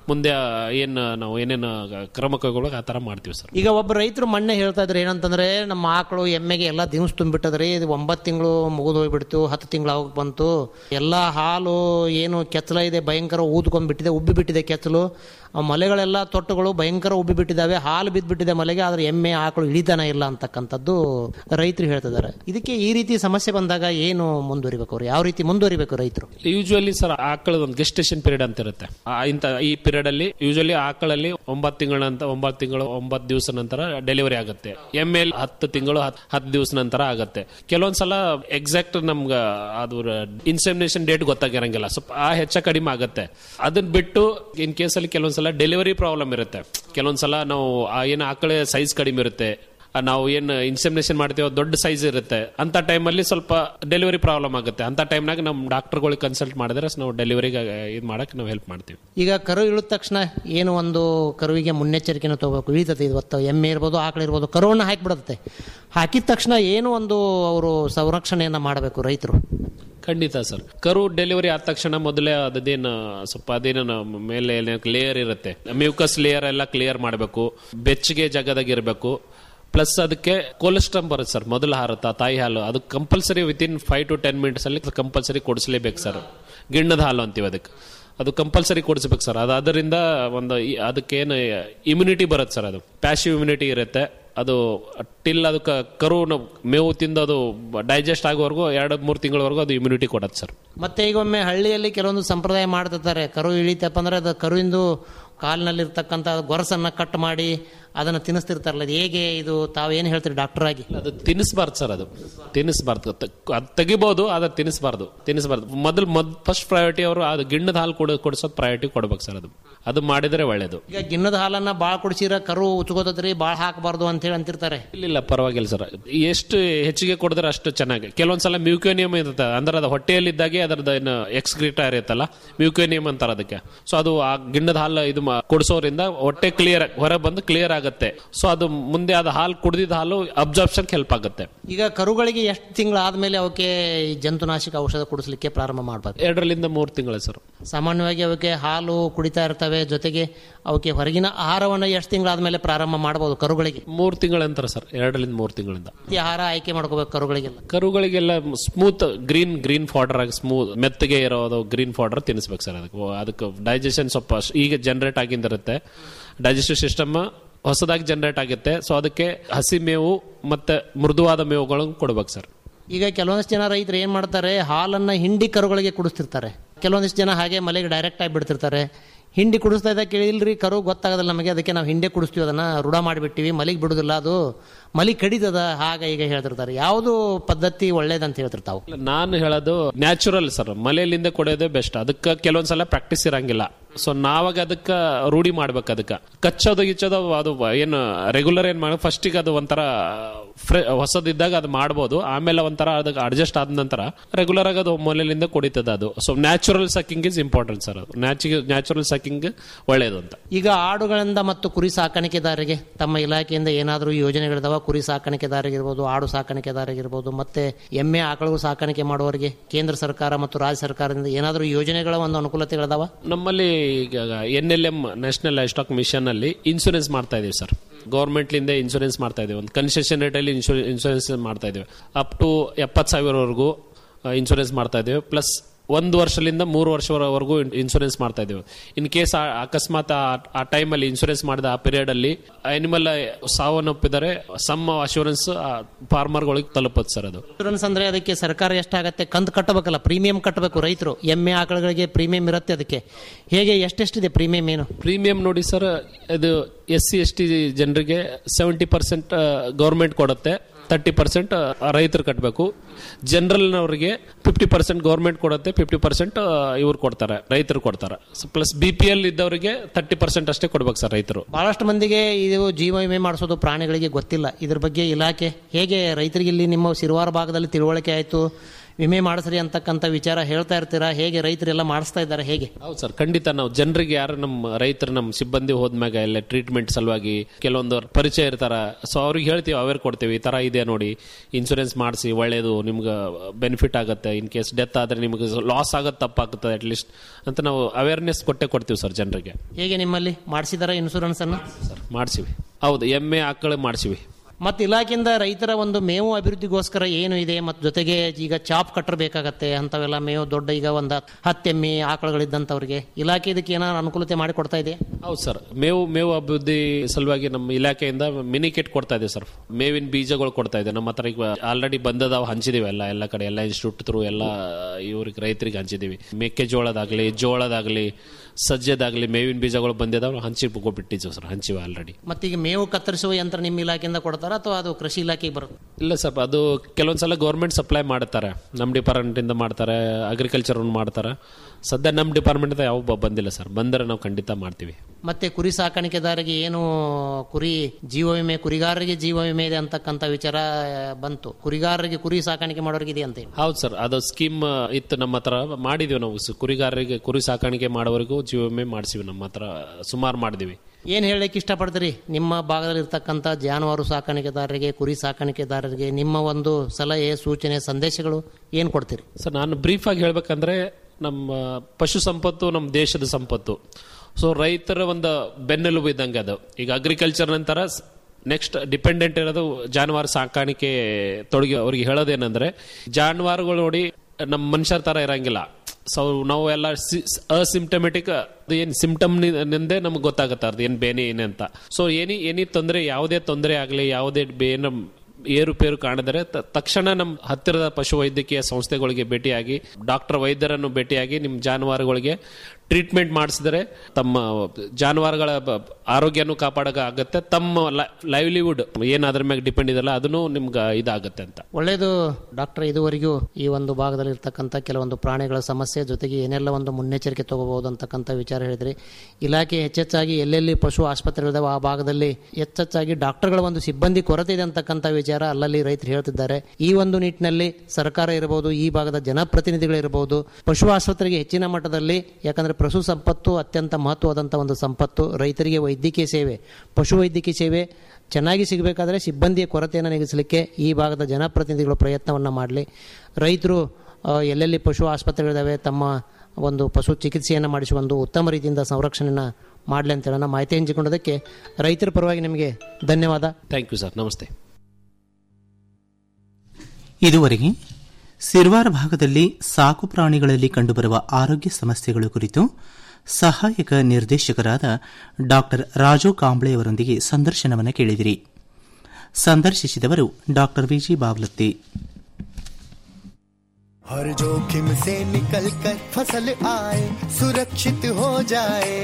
ಮುಂದೆ ಏನ್ ನಾವು ಏನೇನು ಕ್ರಮ ಕೈಗೊಳ್ಳೋಕೆ ಆ ತರ ಮಾಡ್ತೀವಿ ಸರ್ ಈಗ ಒಬ್ಬ ರೈತರು ಮೊನ್ನೆ ಹೇಳ್ತಾ ಇದ್ರು ಏನಂತಂದ್ರೆ ನಮ್ಮ ಆಕಳು ಎಮ್ಮೆಗೆ ಎಲ್ಲ ದಿವಸ ತುಂಬಿಟ್ಟದ್ರಿ ಇದು ಒಂಬತ್ತು ತಿಂಗಳು ಮುಗಿದು ಹೋಗ್ಬಿಡ್ತು ಹತ್ತು ತಿಂಗಳು ಆಗೋಕ್ ಬಂತು ಎಲ್ಲ ಹಾಲು ಏನು ಕೆಚ್ಚಲ ಇದೆ ಭಯಂಕರ ಊದ್ಕೊಂಡ್ಬಿಟ್ಟಿದೆ ಉಬ್ಬಿ ಬಿಟ್ಟಿದೆ ಕೆಚ್ಚಲು ಆ ಮೊಲೆಗಳೆಲ್ಲ ತೊಟ್ಟುಗಳು ಭಯಂಕರ ಉಬ್ಬಿ ಬಿಟ್ಟಿದ್ದಾವೆ ಹಾಲು ಬಿದ್ದುಬಿಟ್ಟಿದೆ ಮೊಲೆಗೆ ಆದ್ರೆ ಎಮ್ಮೆ ಆಕಳು ಇಳಿತಾನ ಇಲ್ಲ ಅಂತಕ್ಕಂಥದ್ದು ರೈತರು ಹೇಳ್ತಿದ್ದಾರೆ ಇದಕ್ಕೆ ಈ ರೀತಿ ಸಮಸ್ಯೆ ಬಂದಾಗ ಏನು ಮುಂದುವರಿಬೇಕು ಅವ್ರು ಯಾವ ರೀತಿ ಮುಂದುವರಿಬೇಕು ರೈತರು ಯೂಶುವಲಿ ಸರ್ ಆಕಳದ ಒಂದು ಗೆಸ್ಟೇಷನ್ ಪೀರಿಯಡ್ ಅಂತ ಇರುತ್ತೆ ಆ, ಇಂಥ ಈ ಪೀರಿಯಡ್ ಅಲ್ಲಿ ಯೂಶುವಲಿ ಆಕಳಲ್ಲಿ ಒಂಬತ್ತು ತಿಂಗಳ ನಂತರ ಒಂಬತ್ತು ತಿಂಗಳು ಒಂಬತ್ತು ದಿವಸ ನಂತರ ಡೆಲಿವರಿ ಆಗುತ್ತೆ ಎಮ್ ಎಲ್ ಹತ್ತು ತಿಂಗಳು ಹತ್- ಹತ್ತು ದಿವಸ ನಂತರ ಆಗುತ್ತೆ ಕೆಲವೊಂದ್ಸಲ ಎಕ್ಸಾಕ್ಟ್ ನಮ್ಗೆ ಅದು ಇನ್ಸೆಮಿನೇಷನ್ ಡೇಟ್ ಗೊತ್ತಾಗಿರಂಗಿಲ್ಲ ಸ್ವಲ್ಪ ಆ ಹೆಚ್ಚ ಕಡಿಮೆ ಆಗುತ್ತೆ ಅದನ್ನ ಬಿಟ್ಟು ಇನ್ ಕೇಸಲ್ಲಿ ಕೆಲವೊಂದ್ಸಲ ಡೆಲಿವರಿ ಪ್ರಾಬ್ಲಮ್ ಇರುತ್ತೆ ಕೆಲವೊಂದ್ಸಲ ನಾವು ಆ ಏನು ಆಕಳ ಸೈಜ್ ಕಡಿಮೆ ಇರುತ್ತೆ ಆ ನಾವು ಏನು ಇನ್ಸೆಮಿನೇಷನ್ ಮಾಡ್ತೀವೋ ದೊಡ್ಡ ಸೈಜ್ ಇರುತ್ತೆ ಅಂತ ಟೈಮಲ್ಲಿ ಸ್ವಲ್ಪ ಡೆಲಿವರಿ ಪ್ರಾಬ್ಲಮ್ ಆಗುತ್ತೆ ಅಂತ ಟೈಮ್ನಾಗ ನಮ್ಮ ಡಾಕ್ಟರ್ಗಳಿಗೆ ಕನ್ಸಲ್ಟ್ ಮಾಡಿದ್ರೆ ನಾವು ಡೆಲಿವರಿಗೆ ಇದು ಮಾಡಕ್ಕೆ ನಾವು ಹೆಲ್ಪ್ ಮಾಡ್ತೀವಿ ಈಗ ಕರು ಇಳಿದ ತಕ್ಷಣ ಏನು ಒಂದು ಕರುವಿಗೆ ಮುನ್ನೆಚ್ಚರಿಕೆನ ತಗೋಬೇಕು ಇಳಿತದೆ ಇವತ್ತು ಎಮ್ಮೆ ಇರ್ಬೋದು ಆಕಳು ಇರ್ಬೋದು ಕರುವನ್ನು ಹಾಕಿಬಿಡುತ್ತೆ ಹಾಕಿದ ತಕ್ಷಣ ಏನು ಒಂದು ಅವರು ಸಂರಕ್ಷಣೆಯನ್ನ ಮಾಡಬೇಕು ರೈತರು ಖಂಡಿತ ಸರ್ ಕರು ಡೆಲಿವರಿ ಆದ ತಕ್ಷಣ ಮೊದಲೇ ಅದೇನು ಸ್ವಲ್ಪ ಅದೇನು ಮೇಲೆ ಲೇಯರ್ ಇರುತ್ತೆ ಮ್ಯೂಕಸ್ ಲೇಯರ್ ಎಲ್ಲ ಕ್ಲಿಯರ್ ಮಾಡಬೇಕು ಬೆಚ್ಚಗೆ ಜಾಗದಾಗ ಇರಬೇಕು ಪ್ಲಸ್ ಅದಕ್ಕೆ ಕೊಲೆಸ್ಟ್ರಾಮ್ ಬರುತ್ತೆ ಸರ್ ಮೊದಲು ಹಾರುತ್ತಾ ತಾಯಿ ಹಾಲು ಅದು compulsory within five to ten minutes ಅಲ್ಲಿ ಕಂಪಲ್ಸರಿ ಕೊಡಿಸ್ಲೇಬೇಕು ಸರ್ ಗಿಣ್ಣದ ಹಾಲು ಅಂತೀವಿ ಅದಕ್ಕೆ ಅದು ಕಂಪಲ್ಸರಿ ಕೊಡಿಸ್ಬೇಕು ಸರ್ ಅದು ಅದರಿಂದ ಒಂದು ಈ- ಅದಕ್ಕೇನು ಇಮ್ಯುನಿಟಿ ಬರುತ್ತೆ ಸರ್ ಅದು ಪ್ಯಾಸಿವ್ ಇಮ್ಯುನಿಟಿ ಇರುತ್ತೆ ಅದು ಟಿಲ್ ಅದಕ್ಕೆ ಕರು ನಾವು ಮೇವು ತಿಂದು ಅದು ಡೈಜೆಸ್ಟ್ ಆಗೋವರೆಗೂ ಎರಡು ಮೂರು ತಿಂಗಳವರೆಗೂ ಅದು ಇಮ್ಯುನಿಟಿ ಕೊಡತ್ತೆ ಸರ್ ಮತ್ತೆ ಈಗ ಒಮ್ಮೆ ಹಳ್ಳಿಯಲ್ಲಿ ಕೆಲವೊಂದು ಸಂಪ್ರದಾಯ ಮಾಡ್ತಿರ್ತಾರೆ ಕರು ಇಳಿತಪ್ಪ ಅಂದ್ರೆ ಅದು ಕರುವಿಂದು ಕಾಲಿನಲ್ಲಿರ್ತಕ್ಕಂಥ ಗೊರಸನ್ನ ಕಟ್ ಮಾಡಿ ಅದನ್ನು ತಿನ್ನಿಸ್ತಿರ್ತಾರಲ್ಲ ಅದು ಹೇಗೆ ಇದು ತಾವೇನು ಹೇಳ್ತೀರಿ ಡಾಕ್ಟರ್ ಆಗಿ ಅದು ತಿನ್ನಿಸ್ಬಾರ್ದು ಸರ್ ಅದು ತಿನ್ನಿಸ್ಬಾರ್ದು ಅದು ತೆಗಿಬಹುದು ಆದ್ರೆ ತಿನ್ನಿಸ್ಬಾರ್ದು ತಿನ್ನಿಸ್ಬಾರ್ದು ಮೊದಲು ಮೊದ್ ಫಸ್ಟ್ ಪ್ರಯಾರಿಟಿ ಅವರು ಅದು ಗಿಣ್ಣದ ಹಾಲು ಕೊಡ ಕೊಡಿಸೋದು ಪ್ರಯಾರಿಟಿ ಕೊಡ್ಬೇಕು ಸರ್ ಅದು ಅದು ಮಾಡಿದ್ರೆ ಒಳ್ಳೇದು ಈಗ ಗಿಣ್ಣದ ಹಾಲನ್ನ ಭಾಳ ಕುಡಿಸಿರ ಕರು ಉಚ್ಕೋತದ್ರಿ ಭಾಳ ಹಾಕಬಾರ್ದು ಅಂತ ಹೇಳಿ ಅಂತಿರ್ತಾರೆ ಇಲ್ಲ ಪರವಾಗಿಲ್ಲ ಸರ್ ಎಷ್ಟು ಹೆಚ್ಚಿಗೆ ಕೊಡಿದ್ರೆ ಅಷ್ಟು ಚೆನ್ನಾಗಿ ಕೆಲವೊಂದ್ಸಲ ಮ್ಯೂಕೋನಿಯಂ ಇರುತ್ತೆ ಅಂದ್ರೆ ಅದು ಹೊಟ್ಟೆಯಲ್ಲಿದ್ದಾಗೆ ಅದರದ್ದು ಏನು ಎಕ್ಸ್ಕ್ರೀಟ ಇರುತ್ತಲ್ಲ ಮ್ಯೂಕೋನಿಯಂ ಅಂತಾರೆ ಅದಕ್ಕೆ ಸೊ ಅದು ಆ ಗಿಣ್ಣದ ಹಾಲು ಇದು ಮಾ- ಕೊಡಿಸೋದ್ರಿಂದ ಹೊಟ್ಟೆ ಕ್ಲಿಯರ್ ಹೊರ ಬಂದು ಕ್ಲಿಯರ್ ಆಗುತ್ತೆ ಸೊ ಅದು ಮುಂದೆ ಅದು ಹಾಲು ಕುಡಿದಿದ್ದ ಹಾಲು ಅಬ್ಸಾರ್ಪ್ಷನ್ ಹೆಲ್ಪ್ ಆಗುತ್ತೆ ಈಗ ಕರುಗಳಿಗೆ ಎಷ್ಟು ತಿಂಗಳಾದ್ಮೇಲೆ ಅವಕ್ಕೆ ಈ ಜಂತುನಾಶಕ ಔಷಧ ಕುಡಿಸ್ಲಿಕ್ಕೆ ಪ್ರಾರಂಭ ಮಾಡ್ಬೇಕು ಎರಡರಿಂದ ಮೂರು ತಿಂಗಳು ಸರ್ ಸಾಮಾನ್ಯವಾಗಿ ಅವಕ್ಕೆ ಹಾಲು ಕುಡಿತಾ ಇರ್ತವೆ ಜೊತೆಗೆ ಅವಕ್ಕೆ ಹೊರಗಿನ ಆಹಾರವನ್ನು ಎಷ್ಟು ತಿಂಗಳಾದ್ಮೇಲೆ ಪ್ರಾರಂಭ ಮಾಡಬಹುದು ಕರುಗಳಿಗೆ ಮೂರು ತಿಂಗಳ ನಂತರ ಸರ್ ಎರಡರಿಂದ ಮೂರು ತಿಂಗಳಿಂದ ಈ ಆಹಾರ ಆಯ್ಕೆ ಮಾಡ್ಕೋಬೇಕು ಕರುಗಳಿಗೆಲ್ಲ ಕರುಗಳಿಗೆಲ್ಲ ಸ್ಮೂತ್ ಗ್ರೀನ್ ಗ್ರೀನ್ ಫಾಡರ್ ಆಗಿ ಸ್ಮೂತ್ ಮೆತ್ತಗೆ ಇರೋದು ಗ್ರೀನ್ ಫಾಡರ್ ತಿನ್ನಿಸ್ಬೇಕು ಸರ್ ಅದಕ್ಕೆ ಅದಕ್ಕೆ ಡೈಜೆಷನ್ ಸ್ವಲ್ಪ ಶ- ಈಗ ಜನರೇಟ್ ಆಗಿಂದಿರುತ್ತೆ ಡೈಜೆಸ್ಟಿವ್ ಸಿಸ್ಟಮ್ ಹೊಸದಾಗಿ ಜನರೇಟ್ ಆಗುತ್ತೆ ಸೊ ಅದಕ್ಕೆ ಹಸಿ ಮೇವು ಮತ್ತೆ ಮೃದುವಾದ ಮೇವುಗಳನ್ನು ಕೊಡ್ಬೇಕು ಸರ್ ಈಗ ಕೆಲವೊಂದಿಷ್ಟು ಜನ ರೈತರು ಏನ್ ಮಾಡ್ತಾರೆ ಹಾಲನ್ನ ಹಿಂಡಿ ಕರುಗಳಿಗೆ ಕುಡಿಸ್ತಿರ್ತಾರೆ ಕೆಲವೊಂದಿಷ್ಟು ಜನ ಹಾಗೆ ಮಲೆಗೆ ಡೈರೆಕ್ಟ್ ಆಗಿ ಬಿಡ್ತಿರ್ತಾರೆ ಹಿಂಡಿ ಕುಡಿಸ್ತಾ ಇದ್ದ ಕೇಳಿಲ್ರಿ ಕರು ಗೊತ್ತಾಗೋದಿಲ್ಲ ನಮಗೆ ಅದಕ್ಕೆ ನಾವು ಹಿಂಡೆ ಕುಡಿಸ್ತೀವಿ ಅದನ್ನ ರೂಢ ಮಾಡಿಬಿಟ್ಟಿವಿ ಮಲಿಗೆ ಬಿಡುದಿಲ್ಲ ಅದು ಮಲಿ ಕಡಿತದ ಹಾಗ ಈಗ ಹೇಳ್ತಿರ್ತಾರೆ ಯಾವುದು ಪದ್ಧತಿ ಒಳ್ಳೇದಂತ ಹೇಳ್ತಿರ್ತಾವು ನಾನು ಹೇಳೋದು ನ್ಯಾಚುರಲ್ ಸರ್ ಮಲೆಯಲ್ಲಿಂದ ಕೊಡೋದೇ ಬೆಸ್ಟ್ ಅದಕ್ಕೆ ಕೆಲವೊಂದ್ಸಲ ಪ್ರಾಕ್ಟೀಸ್ ಇರಂಗಿಲ್ಲ ಸೊ ನಾವಾಗ ಅದಕ್ಕೆ ರೂಢಿ ಮಾಡ್ಬೇಕು ಅದಕ್ಕೆ ಕಚ್ಚೋದು ಗಿಚ್ಚೋದು ಅದು ಏನು ರೆಗ್ಯುಲರ್ ಏನ್ ಮಾಡ ಫಸ್ಟಿಗೆ ಅದು ಒಂಥರ ಫ್ರೆ ಹೊಸದಿದ್ದಾಗ ಅದು ಮಾಡ್ಬೋದು ಆಮೇಲೆ ಒಂಥರ ಅದಕ್ಕೆ ಅಡ್ಜಸ್ಟ್ ಆದ ನಂತರ ರೆಗ್ಯುಲರ್ ಆಗಿ ಅದು ಮೊಲೆಲಿಂದ ಕುಡಿತದ ಅದು so natural sucking is important sir ಅದು ನ್ಯಾಚುರಲ್ ಸಕ್ಕಿಂಗ್ ಒಳ್ಳೇದು ಅಂತ ಈಗ ಆಡುಗಳಿಂದ ಮತ್ತು ಕುರಿ ಸಾಕಾಣಿಕೆದಾರರಿಗೆ ತಮ್ಮ ಇಲಾಖೆಯಿಂದ ಏನಾದರೂ ಯೋಜನೆಗಳಿದಾವ ಕುರಿ ಸಾಕಾಣಿಕೆದಾರರಿಗಿರ್ಬೋದು ಆಡು ಸಾಕಾಣಿಕೆದಾರರಿಗಿರ್ಬೋದು ಮತ್ತೆ ಎಮ್ಮೆ ಆಕಳು ಸಾಕಾಣಿಕೆ ಮಾಡುವವರಿಗೆ ಕೇಂದ್ರ ಸರ್ಕಾರ ಮತ್ತು ರಾಜ್ಯ ಸರ್ಕಾರದಿಂದ ಏನಾದರೂ ಯೋಜನೆಗಳ ಒಂದು ಅನುಕೂಲತೆಗಳಿದಾವ ನಮ್ಮಲ್ಲಿ ಈಗ N L M national livestock mission ಅಲ್ಲಿ ಇನ್ಶೂರೆನ್ಸ್ ಮಾಡ್ತಾ ಇದೀವಿ ಸರ್ ಗೌರ್ಮೆಂಟ್ ಲಿಂದ ಇನ್ಶೂರೆನ್ಸ್ ಮಾಡ್ತಾ ಇದೀವಿ ಒಂದು ಕನ್ಸೆಷನ್ ರೇಟ್ ಅಲ್ಲಿ ಇನ್ಶೂರೆನ್ಸ್ ಮಾಡ್ತಾ ಇದೀವಿ ಅಪ್ ಟು ಎಪ್ಪತ್ತು ಸಾವಿರವರೆಗೂ ಇನ್ಶೂರೆನ್ಸ್ ಮಾಡ್ತಾ ಇದೀವಿ ಪ್ಲಸ್ ಒಂದು ವರ್ಷದಿಂದ ಮೂರು ವರ್ಷವರೆಗೂ ಇನ್ಶೂರೆನ್ಸ್ ಮಾಡ್ತಾ ಇದೀವಿ ಇನ್ ಕೇಸ್ ಅಕಸ್ಮಾತ್ ಆ- ಆ ಟೈಮಲ್ಲಿ ಇನ್ಶೂರೆನ್ಸ್ ಮಾಡಿದ ಆ ಪೀರಿಯಡ್ ಅಲ್ಲಿ ಅನಿಮಲ್ ಸಾವನ್ನಪ್ಪಿದರೆ ಸಮ್ ಅಶ್ಯೂರೆನ್ಸ್ ಫಾರ್ಮರ್ಗಳಿಗೆ ತಲುಪುತ್ತೆ ಸರ್ ಅದು ಇನ್ಶೂರೆನ್ಸ್ ಅಂದ್ರೆ ಅದಕ್ಕೆ ಸರ್ಕಾರ ಎಷ್ಟಾಗತ್ತೆ ಕಂತು ಕಟ್ಟಬೇಕಲ್ಲ ಪ್ರೀಮಿಯಂ ಕಟ್ಟಬೇಕು ರೈತರು ಎಮ್ಮೆ ಆಕಳುಗಳಿಗೆ ಪ್ರೀಮಿಯಂ ಇರುತ್ತೆ ಅದಕ್ಕೆ ಹೇಗೆ ಎಷ್ಟೆಷ್ಟಿದೆ ಪ್ರೀಮಿಯಂ ಏನು ಪ್ರೀಮಿಯಂ ನೋಡಿ ಸರ್ ಇದು ಎಸ್ ಸಿ ಎಸ್ ಟಿ ಜನರಿಗೆ ಸೆವೆಂಟಿ ಪರ್ಸೆಂಟ್ ಗೌರ್ಮೆಂಟ್ ಕೊಡುತ್ತೆ ತರ್ಟಿ ಪರ್ಸೆಂಟ್ ರೈತರು ಕಟ್ಟಬೇಕು ಜನರಲ್ನವರಿಗೆ ಫಿಫ್ಟಿ ಪರ್ಸೆಂಟ್ ಗೌರ್ಮೆಂಟ್ ಕೊಡುತ್ತೆ ಫಿಫ್ಟಿ ಪರ್ಸೆಂಟ್ ಇವ್ರು ಕೊಡ್ತಾರೆ ರೈತರು ಕೊಡ್ತಾರೆ ಪ್ಲಸ್ ಬಿ ಪಿ ಎಲ್ ಇದ್ದವರಿಗೆ ತರ್ಟಿ ಪರ್ಸೆಂಟ್ ಅಷ್ಟೇ ಕೊಡ್ಬೇಕು ಸರ್ ರೈತರು ಬಹಳಷ್ಟು ಮಂದಿಗೆ ಇದು ಜೀವ ವಿಮೆ ಮಾಡಿಸೋದು ಪ್ರಾಣಿಗಳಿಗೆ ಗೊತ್ತಿಲ್ಲ ಇದ್ರ ಬಗ್ಗೆ ಇಲಾಖೆ ಹೇಗೆ ರೈತರಿಗೆ ಇಲ್ಲಿ ನಿಮ್ಮ ಸಿರುವಾರ ಭಾಗದಲ್ಲಿ ತಿಳುವಳಿಕೆ ಆಯಿತು ವಿಮೆ ಮಾಡಿಸ್ರಿ ಅಂತಕ್ಕಂಥ ವಿಚಾರ ಹೇಳ್ತಾ ಇರ್ತೀರಾ ಹೇಗೆ ರೈತರೆಲ್ಲ ಮಾಡಿಸ್ತಾ ಇದ್ದಾರೆ ಹೇಗೆ ಹೌದು ಸರ್ ಖಂಡಿತ ನಾವು ಜನರಿಗೆ ಯಾರು ನಮ್ಮ ರೈತರು ನಮ್ಮ ಸಿಬ್ಬಂದಿ ಹೋದ್ಮ್ಯಾಗ ಎಲ್ಲ ಟ್ರೀಟ್ಮೆಂಟ್ ಸಲುವಾಗಿ ಕೆಲವೊಂದು ಪರಿಚಯ ಇರ್ತಾರ ಸೊ ಅವ್ರಿಗೆ ಹೇಳ್ತೀವಿ ಅವೇರ್ ಕೊಡ್ತೀವಿ ಈ ತರ ಇದೆ ನೋಡಿ ಇನ್ಶೂರೆನ್ಸ್ ಮಾಡಿಸಿ ಒಳ್ಳೇದು ನಿಮ್ಗೆ ಬೆನಿಫಿಟ್ ಆಗುತ್ತೆ ಇನ್ ಕೇಸ್ ಡೆತ್ ಆದ್ರೆ ನಿಮ್ಗೆ ಲಾಸ್ ಆಗೋದು ತಪ್ಪಾಗುತ್ತೆ ಅಟ್ಲೀಸ್ಟ್ ಅಂತ ನಾವು ಅವೇರ್ನೆಸ್ ಕೊಟ್ಟೆ ಕೊಡ್ತೀವಿ ಸರ್ ಜನರಿಗೆ ಹೇಗೆ ನಿಮ್ಮಲ್ಲಿ ಮಾಡಿಸಿದಾರ ಇನ್ಶೂರೆನ್ಸ್ ಅನ್ನ ಸರ್ ಮಾಡಿಸಿವಿ ಹೌದು ಎಮ್ಮೆ ಆಕಳ ಮಾಡಿಸಿವಿ ಮತ್ತು ಇಲಾಖೆಯಿಂದ ರೈತರ ಒಂದು ಮೇವು ಅಭಿವೃದ್ಧಿಗೋಸ್ಕರ ಏನು ಇದೆ ಮತ್ತು ಜೊತೆಗೆ ಈಗ ಚಾಪ್ ಕಟ್ಟರ್ ಬೇಕಾಗತ್ತೆ ಅಂಥವೆಲ್ಲ ಮೇವು ದೊಡ್ಡ ಈಗ ಒಂದು ಹತ್ತೆಮ್ಮಿ ಆಕಳುಗಳಿದ್ದಂಥವ್ರಿಗೆ ಇಲಾಖೆ ಇದಕ್ಕೆ ಏನಾದ್ರು ಅನುಕೂಲತೆ ಮಾಡಿ ಕೊಡ್ತಾ ಇದೆ ಹೌದು ಸರ್ ಮೇವು ಮೇವು ಅಭಿವೃದ್ಧಿ ಸಲುವಾಗಿ ನಮ್ಮ ಇಲಾಖೆಯಿಂದ ಮಿನಿ ಕಿಟ್ ಕೊಡ್ತಾ ಇದೆ ಸರ್ ಮೇವಿನ ಬೀಜಗಳು ಕೊಡ್ತಾ ಇದೆ ನಮ್ಮ ಹತ್ರ ಈಗ ಆಲ್ರೆಡಿ ಬಂದದಾವ್ ಹಂಚಿದೀವಿ ಎಲ್ಲ ಎಲ್ಲ ಕಡೆ ಎಲ್ಲ ಇನ್ಸ್ಟಿಟ್ಯೂಟ್ ಥ್ರೂ ಎಲ್ಲ ಇವ್ರಿಗೆ ರೈತರಿಗೆ ಹಂಚಿದೀವಿ ಮೆಕ್ಕೆಜೋಳದಾಗ್ಲಿ ಜೋಳದಾಗ್ಲಿ ಸಜ್ಜೆದಾಗ್ಲಿ ಮೇವಿನ ಬೀಜಗಳು ಬಂದಿದಾವ್ ಹಂಚಿ ಬಿಟ್ಟಿದ್ದೀವಿ ಸರ್ ಹಂಚಿವಿ ಆಲ್ರೆಡಿ ಮತ್ತೀಗ ಮೇವು ಕತ್ತರಿಸುವ ಯಂತ್ರ ನಿಮ್ಮ ಇಲಾಖೆಯಿಂದ ಕೊಡ್ತಾರ ಅಥವಾ ಅದು ಕೃಷಿ ಇಲಾಖೆಗೆ ಬರುತ್ತೆ ಇಲ್ಲ ಸರ್ ಅದು ಕೆಲವೊಂದ್ಸಲ ಗೌರ್ಮೆಂಟ್ ಸಪ್ಲೈ ಮಾಡುತ್ತಾರೆ ನಮ್ಮ ಡಿಪಾರ್ಟ್ಮೆಂಟ್ ಇಂದ ಮಾಡ್ತಾರೆ ಅಗ್ರಿಕಲ್ಚರ್ ಮಾಡ್ತಾರೆ ಸದ್ಯ ನಮ್ಮ ಡಿಪಾರ್ಟ್ಮೆಂಟ್ ಯಾವ ಬ- ಬಂದಿಲ್ಲ ಸರ್ ಬಂದರೆ ನಾವು ಖಂಡಿತ ಮಾಡ್ತೀವಿ ಮತ್ತೆ ಕುರಿ ಸಾಕಾಣಿಕೆದಾರರಿಗೆ ಏನು ಕುರಿ ಜೀವ ವಿಮೆ ಕುರಿಗಾರರಿಗೆ ಜೀವ ವಿಮೆ ಇದೆ ಅಂತಕ್ಕಂಥ ವಿಚಾರ ಬಂತು ಕುರಿಗಾರರಿಗೆ ಕುರಿ ಸಾಕಾಣಿಕೆ ಮಾಡೋರಿಗೆ ಇದೆ ಅಂತ ಹೇಳಿ. ಹೌದು ಸರ್ ಅದು ಸ್ಕೀಮ್ ಇತ್ತು ನಮ್ಮ ಹತ್ರ ಮಾಡಿದೀವಿ ನಾವು ಸ- ಕುರಿಗಾರರಿಗೆ ಕುರಿ ಸಾಕಾಣಿಕೆ ಮಾಡೋವರೆಗೂ ಜೀವ ವಿಮೆ ಮಾಡಿಸಿವಿ ನಮ್ಮ ಹತ್ರ ಸುಮಾರು ಮಾಡಿದೀವಿ ಏನ್ ಹೇಳಲಿಕ್ಕೆ ಇಷ್ಟಪಡ್ತೀರಿ ನಿಮ್ಮ ಭಾಗದಲ್ಲಿ ಇರ್ತಕ್ಕಂಥ ಜಾನುವಾರು ಸಾಕಾಣಿಕೆದಾರರಿಗೆ ಕುರಿ ಸಾಕಾಣಿಕೆದಾರರಿಗೆ ನಿಮ್ಮ ಒಂದು ಸಲಹೆ ಸೂಚನೆ ಸಂದೇಶಗಳು ಏನ್ ಕೊಡ್ತೀರಿ ಸರ್ ನಾನು ಬ್ರೀಫ್ ಆಗಿ ಹೇಳ್ಬೇಕಂದ್ರೆ ನಮ್ಮ ಪಶು ಸಂಪತ್ತು ನಮ್ಮ ದೇಶದ ಸಂಪತ್ತು ಸೊ ರೈತರ ಒಂದು ಬೆನ್ನೆಲುಬು ಇದ್ದಂಗೆ ಅದು ಈಗ ಅಗ್ರಿಕಲ್ಚರ್ ನಂತರ ನೆಕ್ಸ್ಟ್ ಡಿಪೆಂಡೆಂಟ್ ಇರೋದು ಜಾನುವಾರು ಸಾಕಾಣಿಕೆ ತೊಡಗಿ ಅವ್ರಿಗೆ ಹೇಳೋದೇನಂದ್ರೆ ಜಾನುವಾರುಗಳು ನೋಡಿ ನಮ್ಮ ಮನುಷ್ಯರ ತರ ಇರಂಗಿಲ್ಲ ಸೊ ನಾವು ಎಲ್ಲ ಅಸಿಂಟಮೆಟಿಕ್ ಅದು ಏನು ಸಿಂಪ್ಟಮ್ ನಿಂದೇ ನಮ್ಗೆ ಗೊತ್ತಾಗುತ್ತೆ ಅದು ಏನು ಬೇನೆ ಏನೇ ಅಂತ ಸೊ ಏನಿ ಏನಿ ತೊಂದರೆ ಯಾವುದೇ ತೊಂದರೆ ಆಗಲಿ ಯಾವುದೇ ಬೇನ ಏರುಪೇರು ಕಾಣಿದರೆ ತ- ತಕ್ಷಣ ನಮ್ಮ ಹತ್ತಿರದ ಪಶು ವೈದ್ಯಕೀಯ ಸಂಸ್ಥೆಗಳಿಗೆ ಭೇಟಿಯಾಗಿ ಡಾಕ್ಟರ್ ವೈದ್ಯರನ್ನು ಭೇಟಿಯಾಗಿ ನಿಮ್ಮ ಜಾನುವಾರುಗಳಿಗೆ ಟ್ರೀಟ್ಮೆಂಟ್ ಮಾಡಿಸಿದರೆ ತಮ್ಮ ಜಾನುವಾರುಗಳ ಬ- ಆರೋಗ್ಯನೂ ಕಾಪಾಡಕ ಆಗತ್ತೆ ತಮ್ಮ ಲೈವ್ಲಿಹುಡ್ ಏನ್ ಅದ್ರ ಮೇಲೆ ಡಿಪೆಂಡ್ ಇದಲ್ಲ ಅದನ್ನು ನಿಮ್ಗೆ ಇದಾಗತ್ತೆ ಅಂತ ಒಳ್ಳೆಯದು ಡಾಕ್ಟರ್ ಇದುವರೆಗೂ ಈ ಒಂದು ಭಾಗದಲ್ಲಿ ಇರ್ತಕ್ಕಂಥ ಕೆಲವೊಂದು ಪ್ರಾಣಿಗಳ ಸಮಸ್ಯೆ ಜೊತೆಗೆ ಏನೆಲ್ಲ ಒಂದು ಮುನ್ನೆಚ್ಚರಿಕೆ ತಗೋಬಹುದು ಅಂತಕ್ಕಂಥ ವಿಚಾರ ಹೇಳಿದ್ರಿ ಇಲಾಖೆ ಹೆಚ್ಚೆಚ್ಚಾಗಿ ಎಲ್ಲೆಲ್ಲಿ ಪಶು ಆಸ್ಪತ್ರೆಗಳಿದಾವೆ ಆ ಭಾಗದಲ್ಲಿ ಹೆಚ್ಚೆಚ್ಚಾಗಿ ಡಾಕ್ಟರ್ಗಳ ಒಂದು ಸಿಬ್ಬಂದಿ ಕೊರತೆ ಇದೆ ಅಂತಕ್ಕಂಥ ವಿಚಾರ ಅಲ್ಲಲ್ಲಿ ರೈತರು ಹೇಳ್ತಿದ್ದಾರೆ ಈ ಒಂದು ನಿಟ್ಟಿನಲ್ಲಿ ಸರ್ಕಾರ ಇರಬಹುದು ಈ ಭಾಗದ ಜನಪ್ರತಿನಿಧಿಗಳಿರಬಹುದು ಪಶು ಆಸ್ಪತ್ರೆಗೆ ಹೆಚ್ಚಿನ ಮಟ್ಟದಲ್ಲಿ ಯಾಕಂದ್ರೆ ಪಶು ಸಂಪತ್ತು ಅತ್ಯಂತ ಮಹತ್ವವಾದಂಥ ಒಂದು ಸಂಪತ್ತು ರೈತರಿಗೆ ವೈದ್ಯಕೀಯ ಸೇವೆ ಪಶು ವೈದ್ಯಕೀಯ ಸೇವೆ ಚೆನ್ನಾಗಿ ಸಿಗಬೇಕಾದ್ರೆ ಸಿಬ್ಬಂದಿಯ ಕೊರತೆಯನ್ನು ನೀಗಿಸಲಿಕ್ಕೆ ಈ ಭಾಗದ ಜನಪ್ರತಿನಿಧಿಗಳು ಪ್ರಯತ್ನವನ್ನು ಮಾಡಲಿ ರೈತರು ಆ, ಎಲ್ಲೆಲ್ಲಿ ಪಶು ಆಸ್ಪತ್ರೆಗಳಿದ್ದಾವೆ ತಮ್ಮ ಒಂದು ಪಶು ಚಿಕಿತ್ಸೆಯನ್ನು ಮಾಡಿಸಿ ಒಂದು ಉತ್ತಮ ರೀತಿಯಿಂದ ಸಂರಕ್ಷಣೆಯನ್ನು ಮಾಡಲಿ ಅಂತ ಹೇಳೋಣ ಮಾಹಿತಿ ಹಂಚಿಕೊಂಡದಕ್ಕೆ ರೈತರ ಪರವಾಗಿ ನಿಮಗೆ ಧನ್ಯವಾದ ಥ್ಯಾಂಕ್ ಯು ಸರ್ ನಮಸ್ತೆ ಇದುವರೆಗೆ ಸಿರ್ವಾರ್ ಭಾಗದಲ್ಲಿ ಸಾಕು ಪ್ರಾಣಿಗಳಲ್ಲಿ ಕಂಡುಬರುವ ಆರೋಗ್ಯ ಸಮಸ್ಯೆಗಳ ಕುರಿತು ಸಹಾಯಕ ನಿರ್ದೇಶಕರಾದ ಡಾಕ್ಟರ್ ರಾಜು ಕಾಂಬ್ಳೆಯವರೊಂದಿಗೆ ಸಂದರ್ಶನವನ್ನು ಕೇಳಿದಿರಿ ಸಂದರ್ಶಿಸಿದವರು ಡಾಕ್ಟರ್ ವಿಜಿ ಬಾವ್ಲತ್ತಿ हर जोखिम से निकल कर फसल आए सुरक्षित हो जाए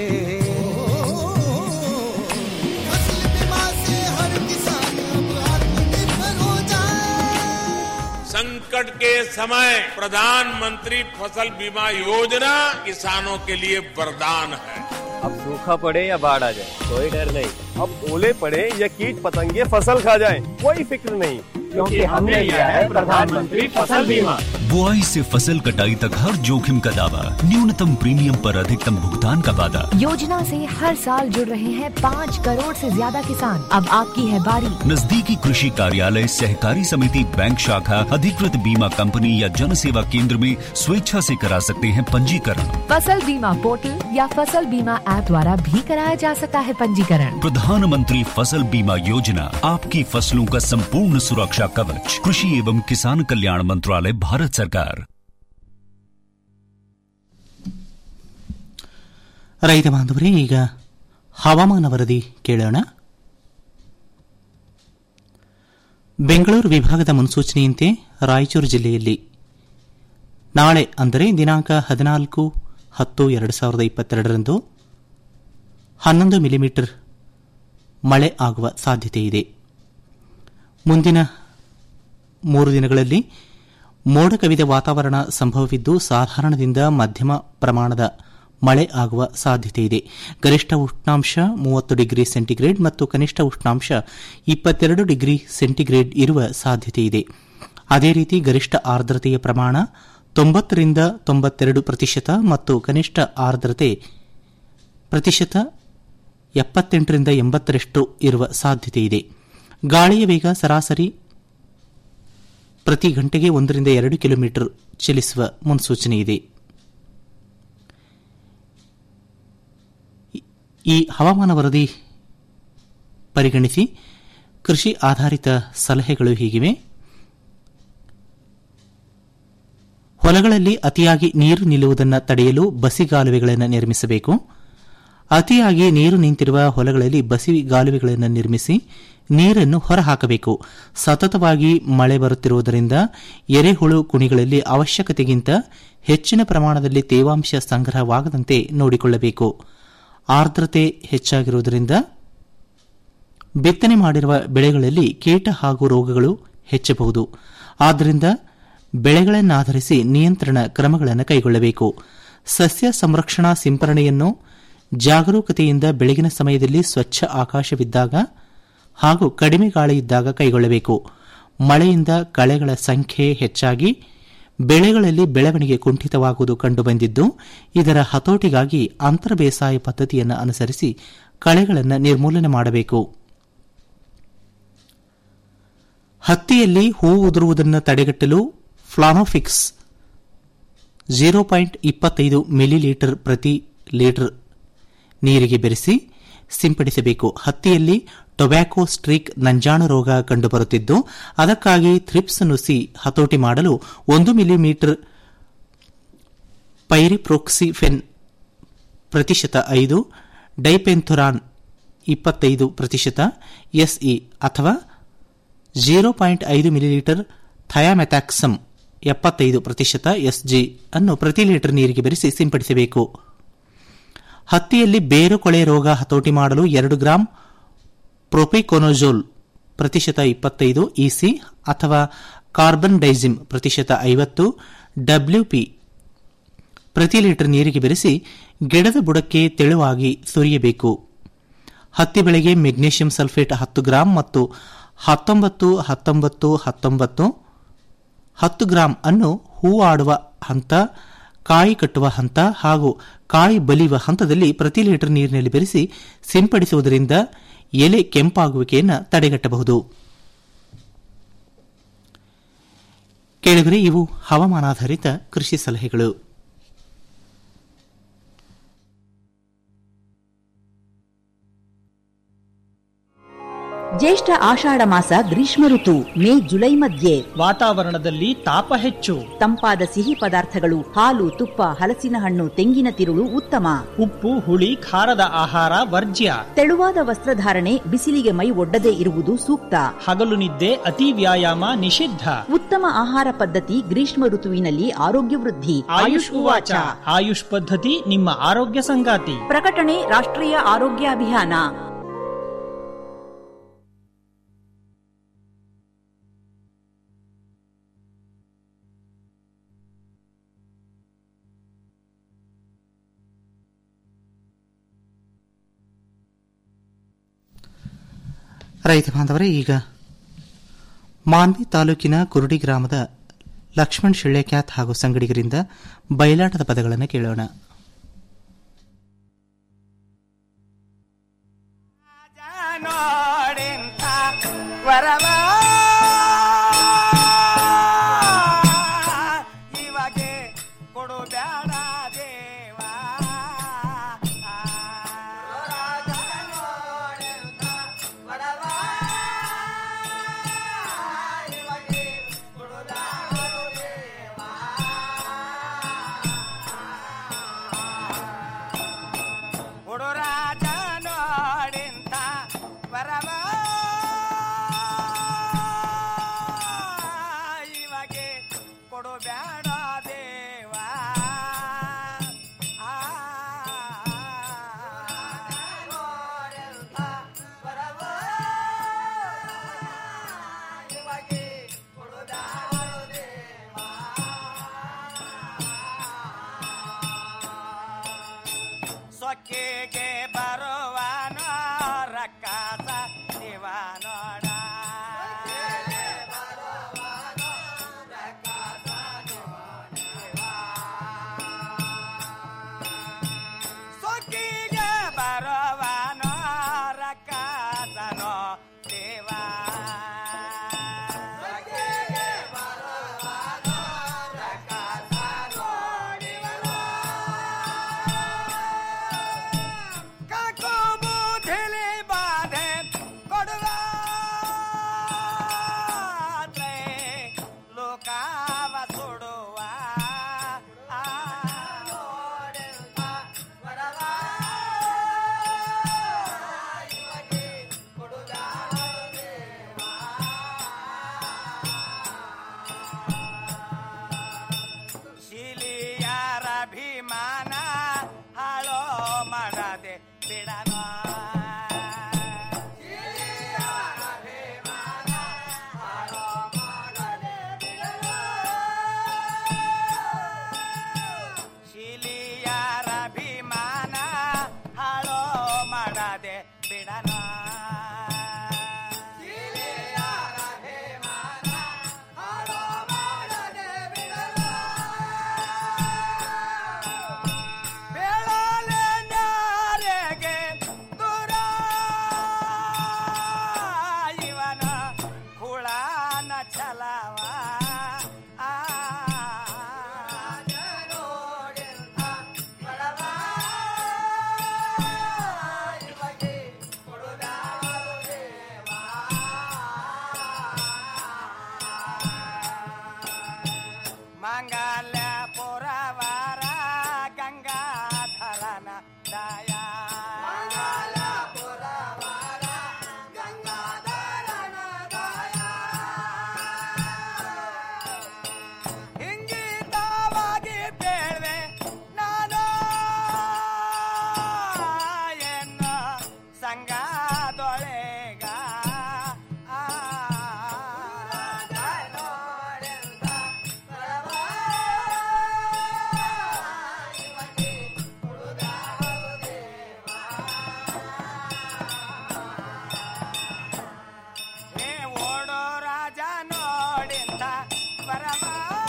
फसल बीमा से हर किसान अब आत्मनिर्भर हो जाए संकट के समय प्रधानमंत्री फसल बीमा योजना किसानों के लिए वरदान है अब सूखा पड़े या बाढ़ आ जाए कोई डर नहीं अब ओले पड़े या कीट पतंगे फसल खा जाए कोई फिक्र नहीं क्योंकि हमने लिया है प्रधानमंत्री फसल बीमा बुआई से फसल कटाई तक हर जोखिम का दावा न्यूनतम प्रीमियम पर अधिकतम भुगतान का वादा योजना से हर साल जुड़ रहे हैं पाँच करोड़ से ज्यादा किसान अब आपकी है बारी नजदीकी कृषि कार्यालय सहकारी समिति बैंक शाखा अधिकृत बीमा कंपनी या जन सेवा केंद्र में स्वेच्छा से करा सकते हैं पंजीकरण फसल बीमा पोर्टल या फसल बीमा ऐप द्वारा भी कराया जा सकता है पंजीकरण प्रधानमंत्री फसल बीमा योजना आपकी फसलों का संपूर्ण सुरक्षा कवच कृषि एवं किसान कल्याण मंत्रालय भारत सरकार ರೈತ ಬಾಂಧವರೇ ಈಗ ಹವಾಮಾನ ವರದಿ ಕೇಳೋಣ ಬೆಂಗಳೂರು ವಿಭಾಗದ ಮುನ್ಸೂಚನೆಯಂತೆ ರಾಯಚೂರು ಜಿಲ್ಲೆಯಲ್ಲಿ ನಾಳೆ ಅಂದರೆ ದಿನಾಂಕ ಹದಿನಾಲ್ಕು ಹತ್ತು ಎರಡು ಸಾವಿರದ ಇಪ್ಪತ್ತೆರಡರಂದು ಹನ್ನೊಂದು ಮಿಲಿಮೀಟರ್ ಮಳೆ ಆಗುವ ಸಾಧ್ಯತೆ ಇದೆ ಮುಂದಿನ ಮೂರು ದಿನಗಳಲ್ಲಿ ಮೋಡ ಕವಿದ ವಾತಾವರಣ ಸಂಭವವಿದ್ದು ಸಾಧಾರಣದಿಂದ ಮಧ್ಯಮ ಪ್ರಮಾಣದ ಮಳೆ ಆಗುವ ಸಾಧ್ಯತೆ ಇದೆ ಗರಿಷ್ಠ ಉಷ್ಣಾಂಶ ಮೂವತ್ತು ಡಿಗ್ರಿ ಸೆಂಟಿಗ್ರೇಡ್ ಮತ್ತು ಕನಿಷ್ಠ ಉಷ್ಣಾಂಶ ಇಪ್ಪತ್ತೆರಡು ಡಿಗ್ರಿ ಸೆಂಟಿಗ್ರೇಡ್ ಇರುವ ಸಾಧ್ಯತೆ ಇದೆ ಅದೇ ರೀತಿ ಗರಿಷ್ಠ ಆರ್ದ್ರತೆಯ ಪ್ರಮಾಣ ತೊಂಬತ್ತರಿಂದ ತೊಂಬತ್ತೆರಡು ಪ್ರತಿಶತ ಮತ್ತು ಕನಿಷ್ಠ ಆರ್ದ್ರತೆ ಪ್ರತಿಶತ ಎಪ್ಪತ್ತೆಂಟರಿಂದ ಎಂಬತ್ತರಷ್ಟು ಇರುವ ಸಾಧ್ಯತೆ ಇದೆ ಗಾಳಿಯ ವೇಗ ಸರಾಸರಿ ಪ್ರತಿ ಗಂಟೆಗೆ ಒಂದರಿಂದ ಎರಡು ಕಿಲೋಮೀಟರ್ ಚಲಿಸುವ ಮುನ್ಸೂಚನೆ ಇದೆ ಈ ಹವಾಮಾನ ವರದಿ ಪರಿಗಣಿಸಿ ಕೃಷಿ ಆಧಾರಿತ ಸಲಹೆಗಳು ಹೀಗಿವೆ ಹೊಲಗಳಲ್ಲಿ ಅತಿಯಾಗಿ ನೀರು ನಿಲ್ಲುವುದನ್ನು ತಡೆಯಲು ಬಸಿಗಾಲುವೆಗಳನ್ನು ನಿರ್ಮಿಸಬೇಕು ಅತಿಯಾಗಿ ನೀರು ನಿಂತಿರುವ ಹೊಲಗಳಲ್ಲಿ ಬಸಿಗಾಲುವೆಗಳನ್ನು ನಿರ್ಮಿಸಿ ನೀರನ್ನು ಹೊರಹಾಕಬೇಕು ಸತತವಾಗಿ ಮಳೆ ಬರುತ್ತಿರುವುದರಿಂದ ಎರೆಹುಳು ಕುಣಿಗಳಲ್ಲಿ ಅವಶ್ಯಕತೆಗಿಂತ ಹೆಚ್ಚಿನ ಪ್ರಮಾಣದಲ್ಲಿ ತೇವಾಂಶ ಸಂಗ್ರಹವಾಗದಂತೆ ನೋಡಿಕೊಳ್ಳಬೇಕು ಆರ್ದ್ರತೆ ಹೆಚ್ಚಾಗಿರುವುದರಿಂದ ಬಿತ್ತನೆ ಮಾಡಿರುವ ಬೆಳೆಗಳಲ್ಲಿ ಕೀಟ ಹಾಗೂ ರೋಗಗಳು ಹೆಚ್ಚಬಹುದು ಆದ್ದರಿಂದ ಬೆಳೆಗಳನ್ನಾಧರಿಸಿ ನಿಯಂತ್ರಣ ಕ್ರಮಗಳನ್ನು ಕೈಗೊಳ್ಳಬೇಕು ಸಸ್ಯ ಸಂರಕ್ಷಣಾ ಸಿಂಪರಣೆಯನ್ನು ಜಾಗರೂಕತೆಯಿಂದ ಬೆಳಗಿನ ಸಮಯದಲ್ಲಿ ಸ್ವಚ್ಛ ಆಕಾಶವಿದ್ದಾಗ ಹಾಗೂ ಕಡಿಮೆ ಗಾಳಿ ಇದ್ದಾಗ ಕೈಗೊಳ್ಳಬೇಕು ಮಳೆಯಿಂದ ಕಳೆಗಳ ಸಂಖ್ಯೆ ಹೆಚ್ಚಾಗಿ ಬೆಳೆಗಳಲ್ಲಿ ಬೆಳವಣಿಗೆ ಕುಂಠಿತವಾಗುವುದು ಕಂಡುಬಂದಿದ್ದು ಇದರ ಹತೋಟಿಗಾಗಿ ಅಂತರ ಬೇಸಾಯ ಪದ್ಧತಿಯನ್ನು ಅನುಸರಿಸಿ ಕಳೆಗಳನ್ನು ನಿರ್ಮೂಲನೆ ಮಾಡಬೇಕು ಹತ್ತಿಯಲ್ಲಿ ಹೂ ಉದುರುವುದನ್ನು ತಡೆಗಟ್ಟಲು ಫ್ಲಾನೋಫಿಕ್ಸ್ ಝೀರೋ ಪಾಯಿಂಟ್ ಇಪ್ಪತ್ತೈದು ಮಿಲಿಲೀಟರ್ ಪ್ರತಿ ಲೀಟರ್ ನೀರಿಗೆ ಬೆರೆಸಿ ಸಿಂಪಡಿಸಬೇಕು ಹತ್ತಿಯಲ್ಲಿ ಟೊಬ್ಯಾಕೊ ಸ್ಟ್ರೀಕ್ ನಂಜಾಣು ರೋಗ ಕಂಡುಬರುತ್ತಿದ್ದು ಅದಕ್ಕಾಗಿ ಥ್ರಿಪ್ಸ್ ನುಸಿ ಹತೋಟಿ ಮಾಡಲು ಒಂದು ಮಿಲಿಮೀಟರ್ ಪೈರಿಪ್ರೋಕ್ಸಿಫೆನ್ ಪ್ರತಿಶತ ಐದು ಡೈಪೆಂಥುರಾನ್ ಇಪ್ಪತ್ತೈದು ಪ್ರತಿಶತ ಎಸ್ಇ ಅಥವಾ ಝೀರೋ ಪಾಯಿಂಟ್ ಐದು ಮಿಲಿಲೀಟರ್ ಥಯಾಮೆಥಾಕ್ಸಮ್ ಎಪ್ಪತ್ತೈದು ಪ್ರತಿಶತ ಎಸ್ಜಿ ಅನ್ನು ಪ್ರತಿ ಲೀಟರ್ ನೀರಿಗೆ ಬೆರೆಸಿ ಸಿಂಪಡಿಸಬೇಕು ಹತ್ತಿಯಲ್ಲಿ ಬೇರು ಕೊಳೆ ರೋಗ ಹತೋಟಿ ಮಾಡಲು ಎರಡು ಗ್ರಾಂ ಪ್ರೊಪಿಕೊನೋಜೋಲ್ ಪ್ರತಿಶತ ಇಪ್ಪತ್ತೈದು ಇಸಿ ಅಥವಾ ಕಾರ್ಬನ್ ಡೈಸಿಮ್ ಪ್ರತಿಶತ ಐವತ್ತು ಡಬ್ಲ್ಯೂಪಿ ಪ್ರತಿ ಲೀಟರ್ ನೀರಿಗೆ ಬೆರೆಸಿ ಗಿಡದ ಬುಡಕ್ಕೆ ತೆಳುವಾಗಿ ಸುರಿಯಬೇಕು ಹತ್ತಿ ಬೆಳೆಗೆ ಮೆಗ್ನೀಷಿಯಂ ಸಲ್ಫೇಟ್ ಹತ್ತು ಗ್ರಾಂ ಮತ್ತು ಹತ್ತೊಂಬತ್ತು ಹತ್ತೊಂಬತ್ತು ಹತ್ತೊಂಬತ್ತು ಹತ್ತು ಗ್ರಾಂ ಅನ್ನು ಹೂವಾಡುವ ಹಂತ ಕಾಯಿ ಕಟ್ಟುವ ಹಂತ ಹಾಗೂ ಕಾಯಿ ಬಲಿಯುವ ಹಂತದಲ್ಲಿ ಪ್ರತಿ ಲೀಟರ್ ನೀರಿನಲ್ಲಿ ಬೆರೆಸಿ ಸಿಂಪಡಿಸುವುದರಿಂದ ಎಲೆ ಕೆಂಪಾಗುವಿಕೆಯನ್ನು ತಡೆಗಟ್ಟಬಹುದು ಕೇಳಿದರೆ ಇವು ಹವಾಮಾನಾಧಾರಿತ ಕೃಷಿ ಸಲಹೆಗಳು ಜ್ಯೇಷ್ಠ ಆಷಾಢ ಮಾಸ ಗ್ರೀಷ್ಮ ಋತು ಮೇ ಜುಲೈ ಮಧ್ಯೆ ವಾತಾವರಣದಲ್ಲಿ ತಾಪ ಹೆಚ್ಚು ತಂಪಾದ ಸಿಹಿ ಪದಾರ್ಥಗಳು ಹಾಲು ತುಪ್ಪ ಹಲಸಿನ ಹಣ್ಣು ತೆಂಗಿನ ತಿರುಳು ಉತ್ತಮ ಉಪ್ಪು ಹುಳಿ ಖಾರದ ಆಹಾರ ವರ್ಜ್ಯ ತೆಳುವಾದ ವಸ್ತ್ರಧಾರಣೆ ಬಿಸಿಲಿಗೆ ಮೈ ಒಡ್ಡದೇ ಇರುವುದು ಸೂಕ್ತ ಹಗಲು ನಿದ್ದೆ ಅತಿ ವ್ಯಾಯಾಮ ನಿಷಿದ್ಧ ಉತ್ತಮ ಆಹಾರ ಪದ್ಧತಿ ಗ್ರೀಷ್ಮ ಋತುವಿನಲ್ಲಿ ಆರೋಗ್ಯ ವೃದ್ಧಿ ಆಯುಷ್ ಉವಾಚ ಆಯುಷ್ ಪದ್ಧತಿ ನಿಮ್ಮ ಆರೋಗ್ಯ ಸಂಗಾತಿ ಪ್ರಕಟಣೆ ರಾಷ್ಟ್ರೀಯ ಆರೋಗ್ಯ ಅಭಿಯಾನ ರೈತ ಬಾಂಧವರೇ ಈಗ ಮಾನ್ವಿ ತಾಲೂಕಿನ ಕುರುಡಿ ಗ್ರಾಮದ ಲಕ್ಷ್ಮಣ್ ಶಿಳ್ಳೆಕ್ಯಾತ್ ಹಾಗೂ ಸಂಗಡಿಗರಿಂದ ಬಯಲಾಟದ ಪದಗಳನ್ನು ಕೇಳೋಣ ವರವ ಇವಾಗೆ ಕೊಡು ಬ್ಯಾಡ ದೇವ ಕೊಡು ರಾಜ ನೋಡಿಂತ ವರ ಮಾಡದೆ ಬಿಡನ ಬೇಳಾಲೆ ನ್ಯಾರೆಗೆ ದೂರ ಇವನ ಹುಳನ ಛಲವ ಆ ಮಂಗಲ ಪುರವರ ಗಂಗಾಧರನ ದಯ ಮಂಗಲ ಪುರವರ ಗಂಗಾಧರನ ದಯ ಹಿಂಗಿತವಾಗಿ ಬೇಳ್ವೆ ನಾನು ಎನ್ನ ಸಂಗದೊಳೆಗ ಆ ಏ ಓಡೋ ರಾಜ ನೋಡಿಂದ ಪರಮ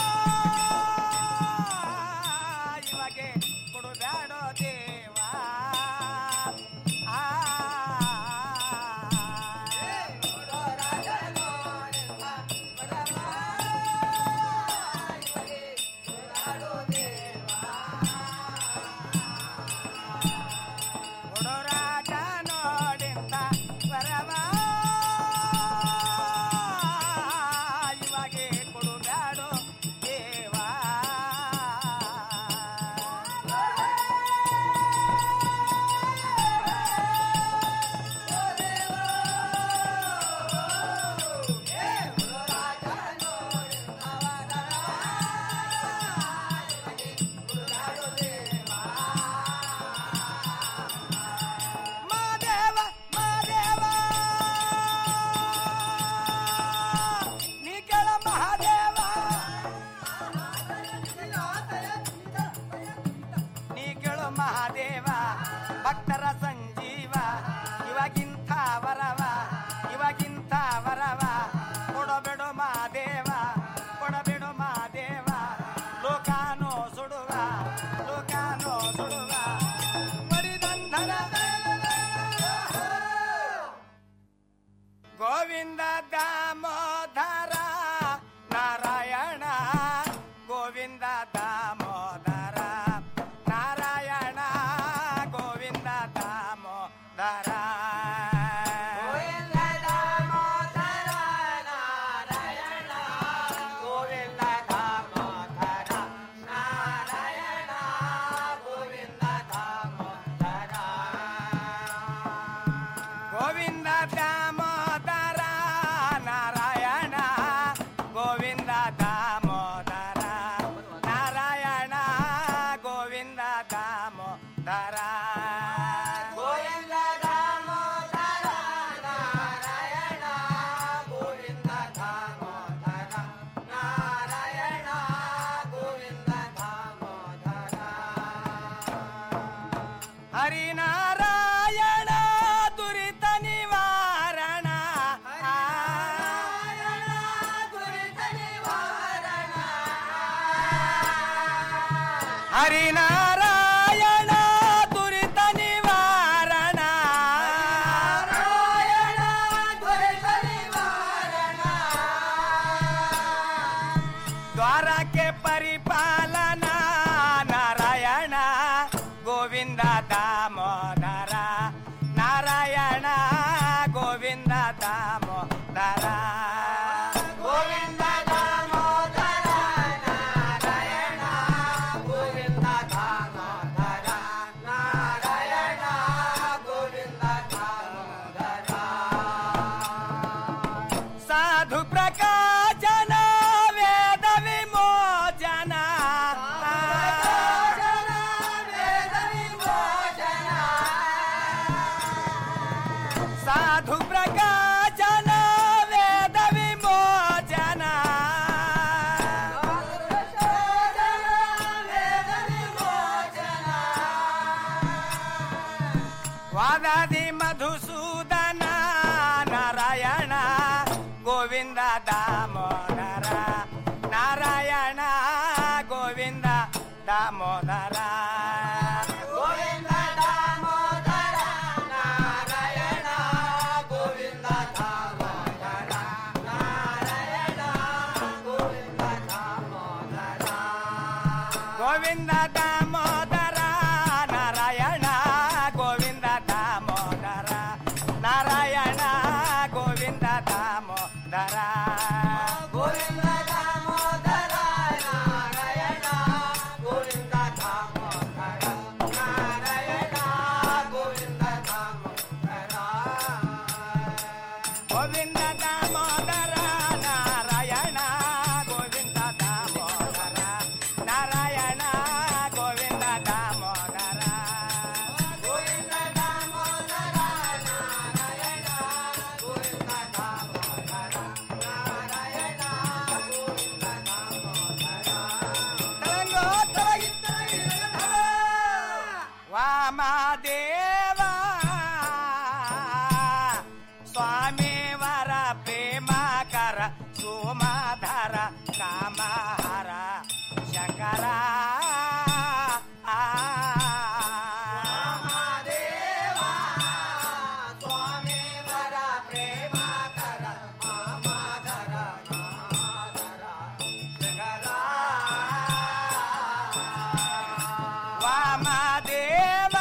ಇವಾಗೆ ಕೊಡುಬ್ಯಾಡೋ ದೇವ ಆ ಕೊಡೋ ರಾಜ ನೋಡಿಂದ ಪರಮ ಇವಾಗೆ ಕೊಡುಬ್ಯಾಡೋ ದೇವ ಮಾದೇವ ಮಾದೇವ ನೀ ಕೆಳ ಮಹಾದೇವ ನೀ ಕೇಳು ಮಹಾದೇವ ಭಕ್ತರ ಸಂಜೀವ ಇವಾಗಿಂಥ ವರವ ಇವಾಗಿಂಥ ವರವ ಕೊಡಬೇಡು ಮಹಾದೇವ ಕೊಡಬೇಡು ಮಹಾದೇವ ಲೋಕಾನೋ ಸುಡುವ ಲೋಕಾನೋ ಸುಡುವ ಮರಿದಂಧರ ಗೋವಿಂದ ದಾಮೋದರ ನಾರಾಯಣ ಗೋವಿಂದ ದಾಮೋದರ ನಾರಾಯಣ ಗೋವಿಂದ ದಾಮೋದರ ಗೋವಿಂದ ದಾಮೋದರ ನಾರಾಯಣ ಗೋವಿಂದ ದಾಮೋದರ ನಾರಾಯಣ ಗೋವಿಂದ ದಾಮೋದರ ಗೋವಿಂದ ದಾಮೋದರ ನಾರಾಯಣ ಗೋವಿಂದ ದಾಮೋದರ ನಾರಾಯಣ ಗೋವಿಂದ ದಾಮೋದರ ಗೋವಿಂದ ದಾಮೋದರ ನಾರಾಯಣ ಗೋವಿಂದ ದಾಮೋದರ ನಾರಾಯಣ ಗೋವಿಂದ ದಾಮೋದರ ಹರಿನಾರಾಯಣ ದುರಿತ ನಿವಾರಣ ಹರಿನಾರಾಯಣ ದುರಿತ ನಿವಾರಣ ದ್ವಾರಕ್ಕೆ ಪರಿಪಾಲನ ನಾರಾಯಣ ಗೋವಿಂದ ದಾಮೋದರ ನಾರಾಯಣ ಗೋವಿಂದ ದಾಮೋದರ ಗೋವಿಂದ ದಾಮೋದರ ನಾರಾಯಣ ಗೋವಿಂದ ದಾಮೋದರ ನಾರಾಯಣ ಗೋವಿಂದ ದಾಮೋದರ ಸಾಧು ಪ್ರಕಾಶನ ವೇದ ವಿಮೋಚನ ಸಾಧು ಪ್ರಕಾಶನ ವೇದ ವಿಮೋಚನ ವಾದ ಆದಿ ಮಧುಸೂದನ ನಾರಾಯಣ ಗೋವಿಂದ ದಾಮೋದರ ನಾರಾಯಣ ಗೋವಿಂದ ದಾಮೋದರ ಗೋವಿಂದ ದಾಮೋದರ ನಾರಾಯಣ ಗೋವಿಂದ ದಾಮೋದರ ನಾರಾಯಣ ಗೋವಿಂದ ದಾಮೋದರ ಗೋವಿಂದ ದಾಮೋದರ ನಾರಾಯಣ ಗೋವಿಂದ ದಾಮೋದರ ನಾರಾಯಣ ಗೋವಿಂದ ದಾಮೋದರ ಗೋವಿಂದ ದಾಮೋದರ ನಾರಾಯಣ ಗೋವಿಂದ ದಾಮೋದರ ನಾರಾಯಣ ಗೋವಿಂದ ದಾಮೋದರ ಗೋವಿಂದ ದಾಮೋದರ ನಾರಾಯಣ ಗೋವಿಂದ ದಾಮೋದರ ನಾರಾಯಣ ಗೋವಿಂದ ದಾಮೋದರ ಗೋವಿಂದ ದಾಮೋದರ ನಾರಾಯಣ ಗೋವಿಂದ ದಾಮೋದರ ನಾರಾಯಣ ಗೋವಿಂದ ದಾಮೋದರ ತರಂಗೋ ತರಗಿತ್ತ ವಾಮದೇವ ಸ್ವಾಮಿವರ ಪ್ರೇಮಕರ ಸೋಮಾಧರ ಕಾಮಹಾರ ಶಂಕರ ಸ್ವಾಮಿವರ ಪ್ರೇಮಕರ ಮಾಮಾಧರ ಮಾಧರ ಶಂಕರ ವಾಮದೇವ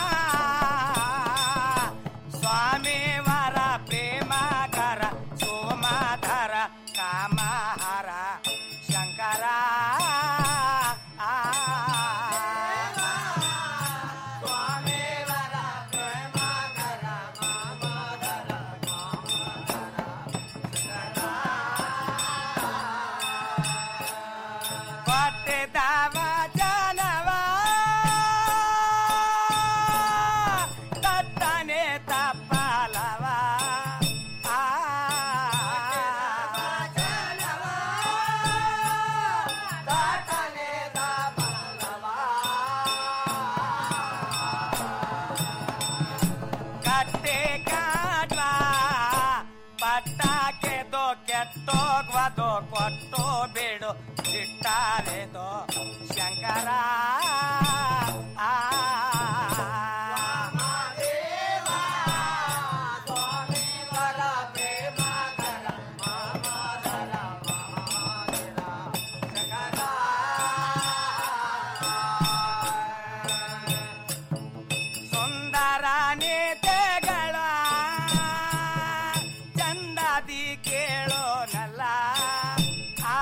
ಸ್ವಾಮಿವರ ಪ್ರೇಮಕರ ಸೋಮಧರ ಕಾಮಹಾರ ಶಂಕರ ಸ್ವಾಮಿವರ ಪ್ರೇಮಕರ ಮಾಮಧರ ಕೊಟ್ಟಿದ್ದವ ಜನವ ತಟ್ಟನೆ ತಪ್ಪಲವ ಆ ತಟ್ಟನೆ ತಪ್ಪಲವ ಕಟ್ಟೆ ಕಾಡ್ವ ಪಟ್ಟಾಕೆ ದೋ ಕೆಟ್ಟೋಗ್ವದು ಕೊಟ್ಟು ಬಿಡು ಸಿಟ್ಟಾರೆದು ಶಂಕರ ಆ ಸುಂದರ ನೇತೆಗಳ ಚಂದದಿ ಕೇಳೋನಲ್ಲ ಆ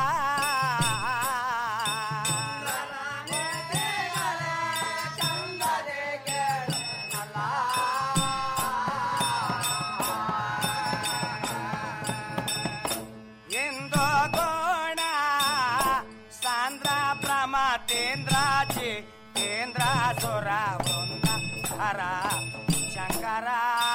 ಎಂದು ಗೋಣ ಸಾಂದ್ರ ಪ್ರಮತೇಂದ್ರಾಜಿ ಕೇಂದ್ರ ಸುರ ವೃಂದ ಹರ ಶಂಕರ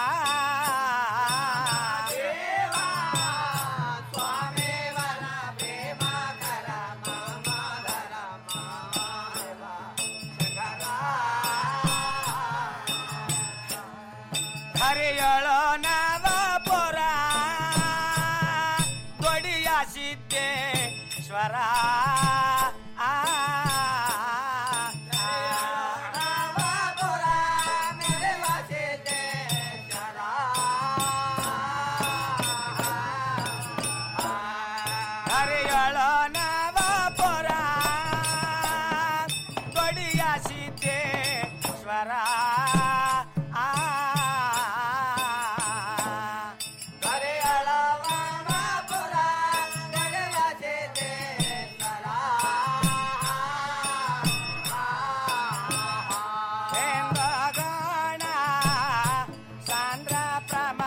ಹರಿಯಳೋ ನವಪುರ ದೊಡಿಯ ಸಿದ್ದೇಶ್ವರ ಆ ನವಪುರ ಮೆರೆವ ಸಿದ್ದೇಶ್ವರ. ಹರಿಯಳೋ ನವಪುರ ದೊಡಿಯ ಸಿದ್ದೇಶ್ವರ ಆ ಸಾಂದ್ರ ಪ್ರಮ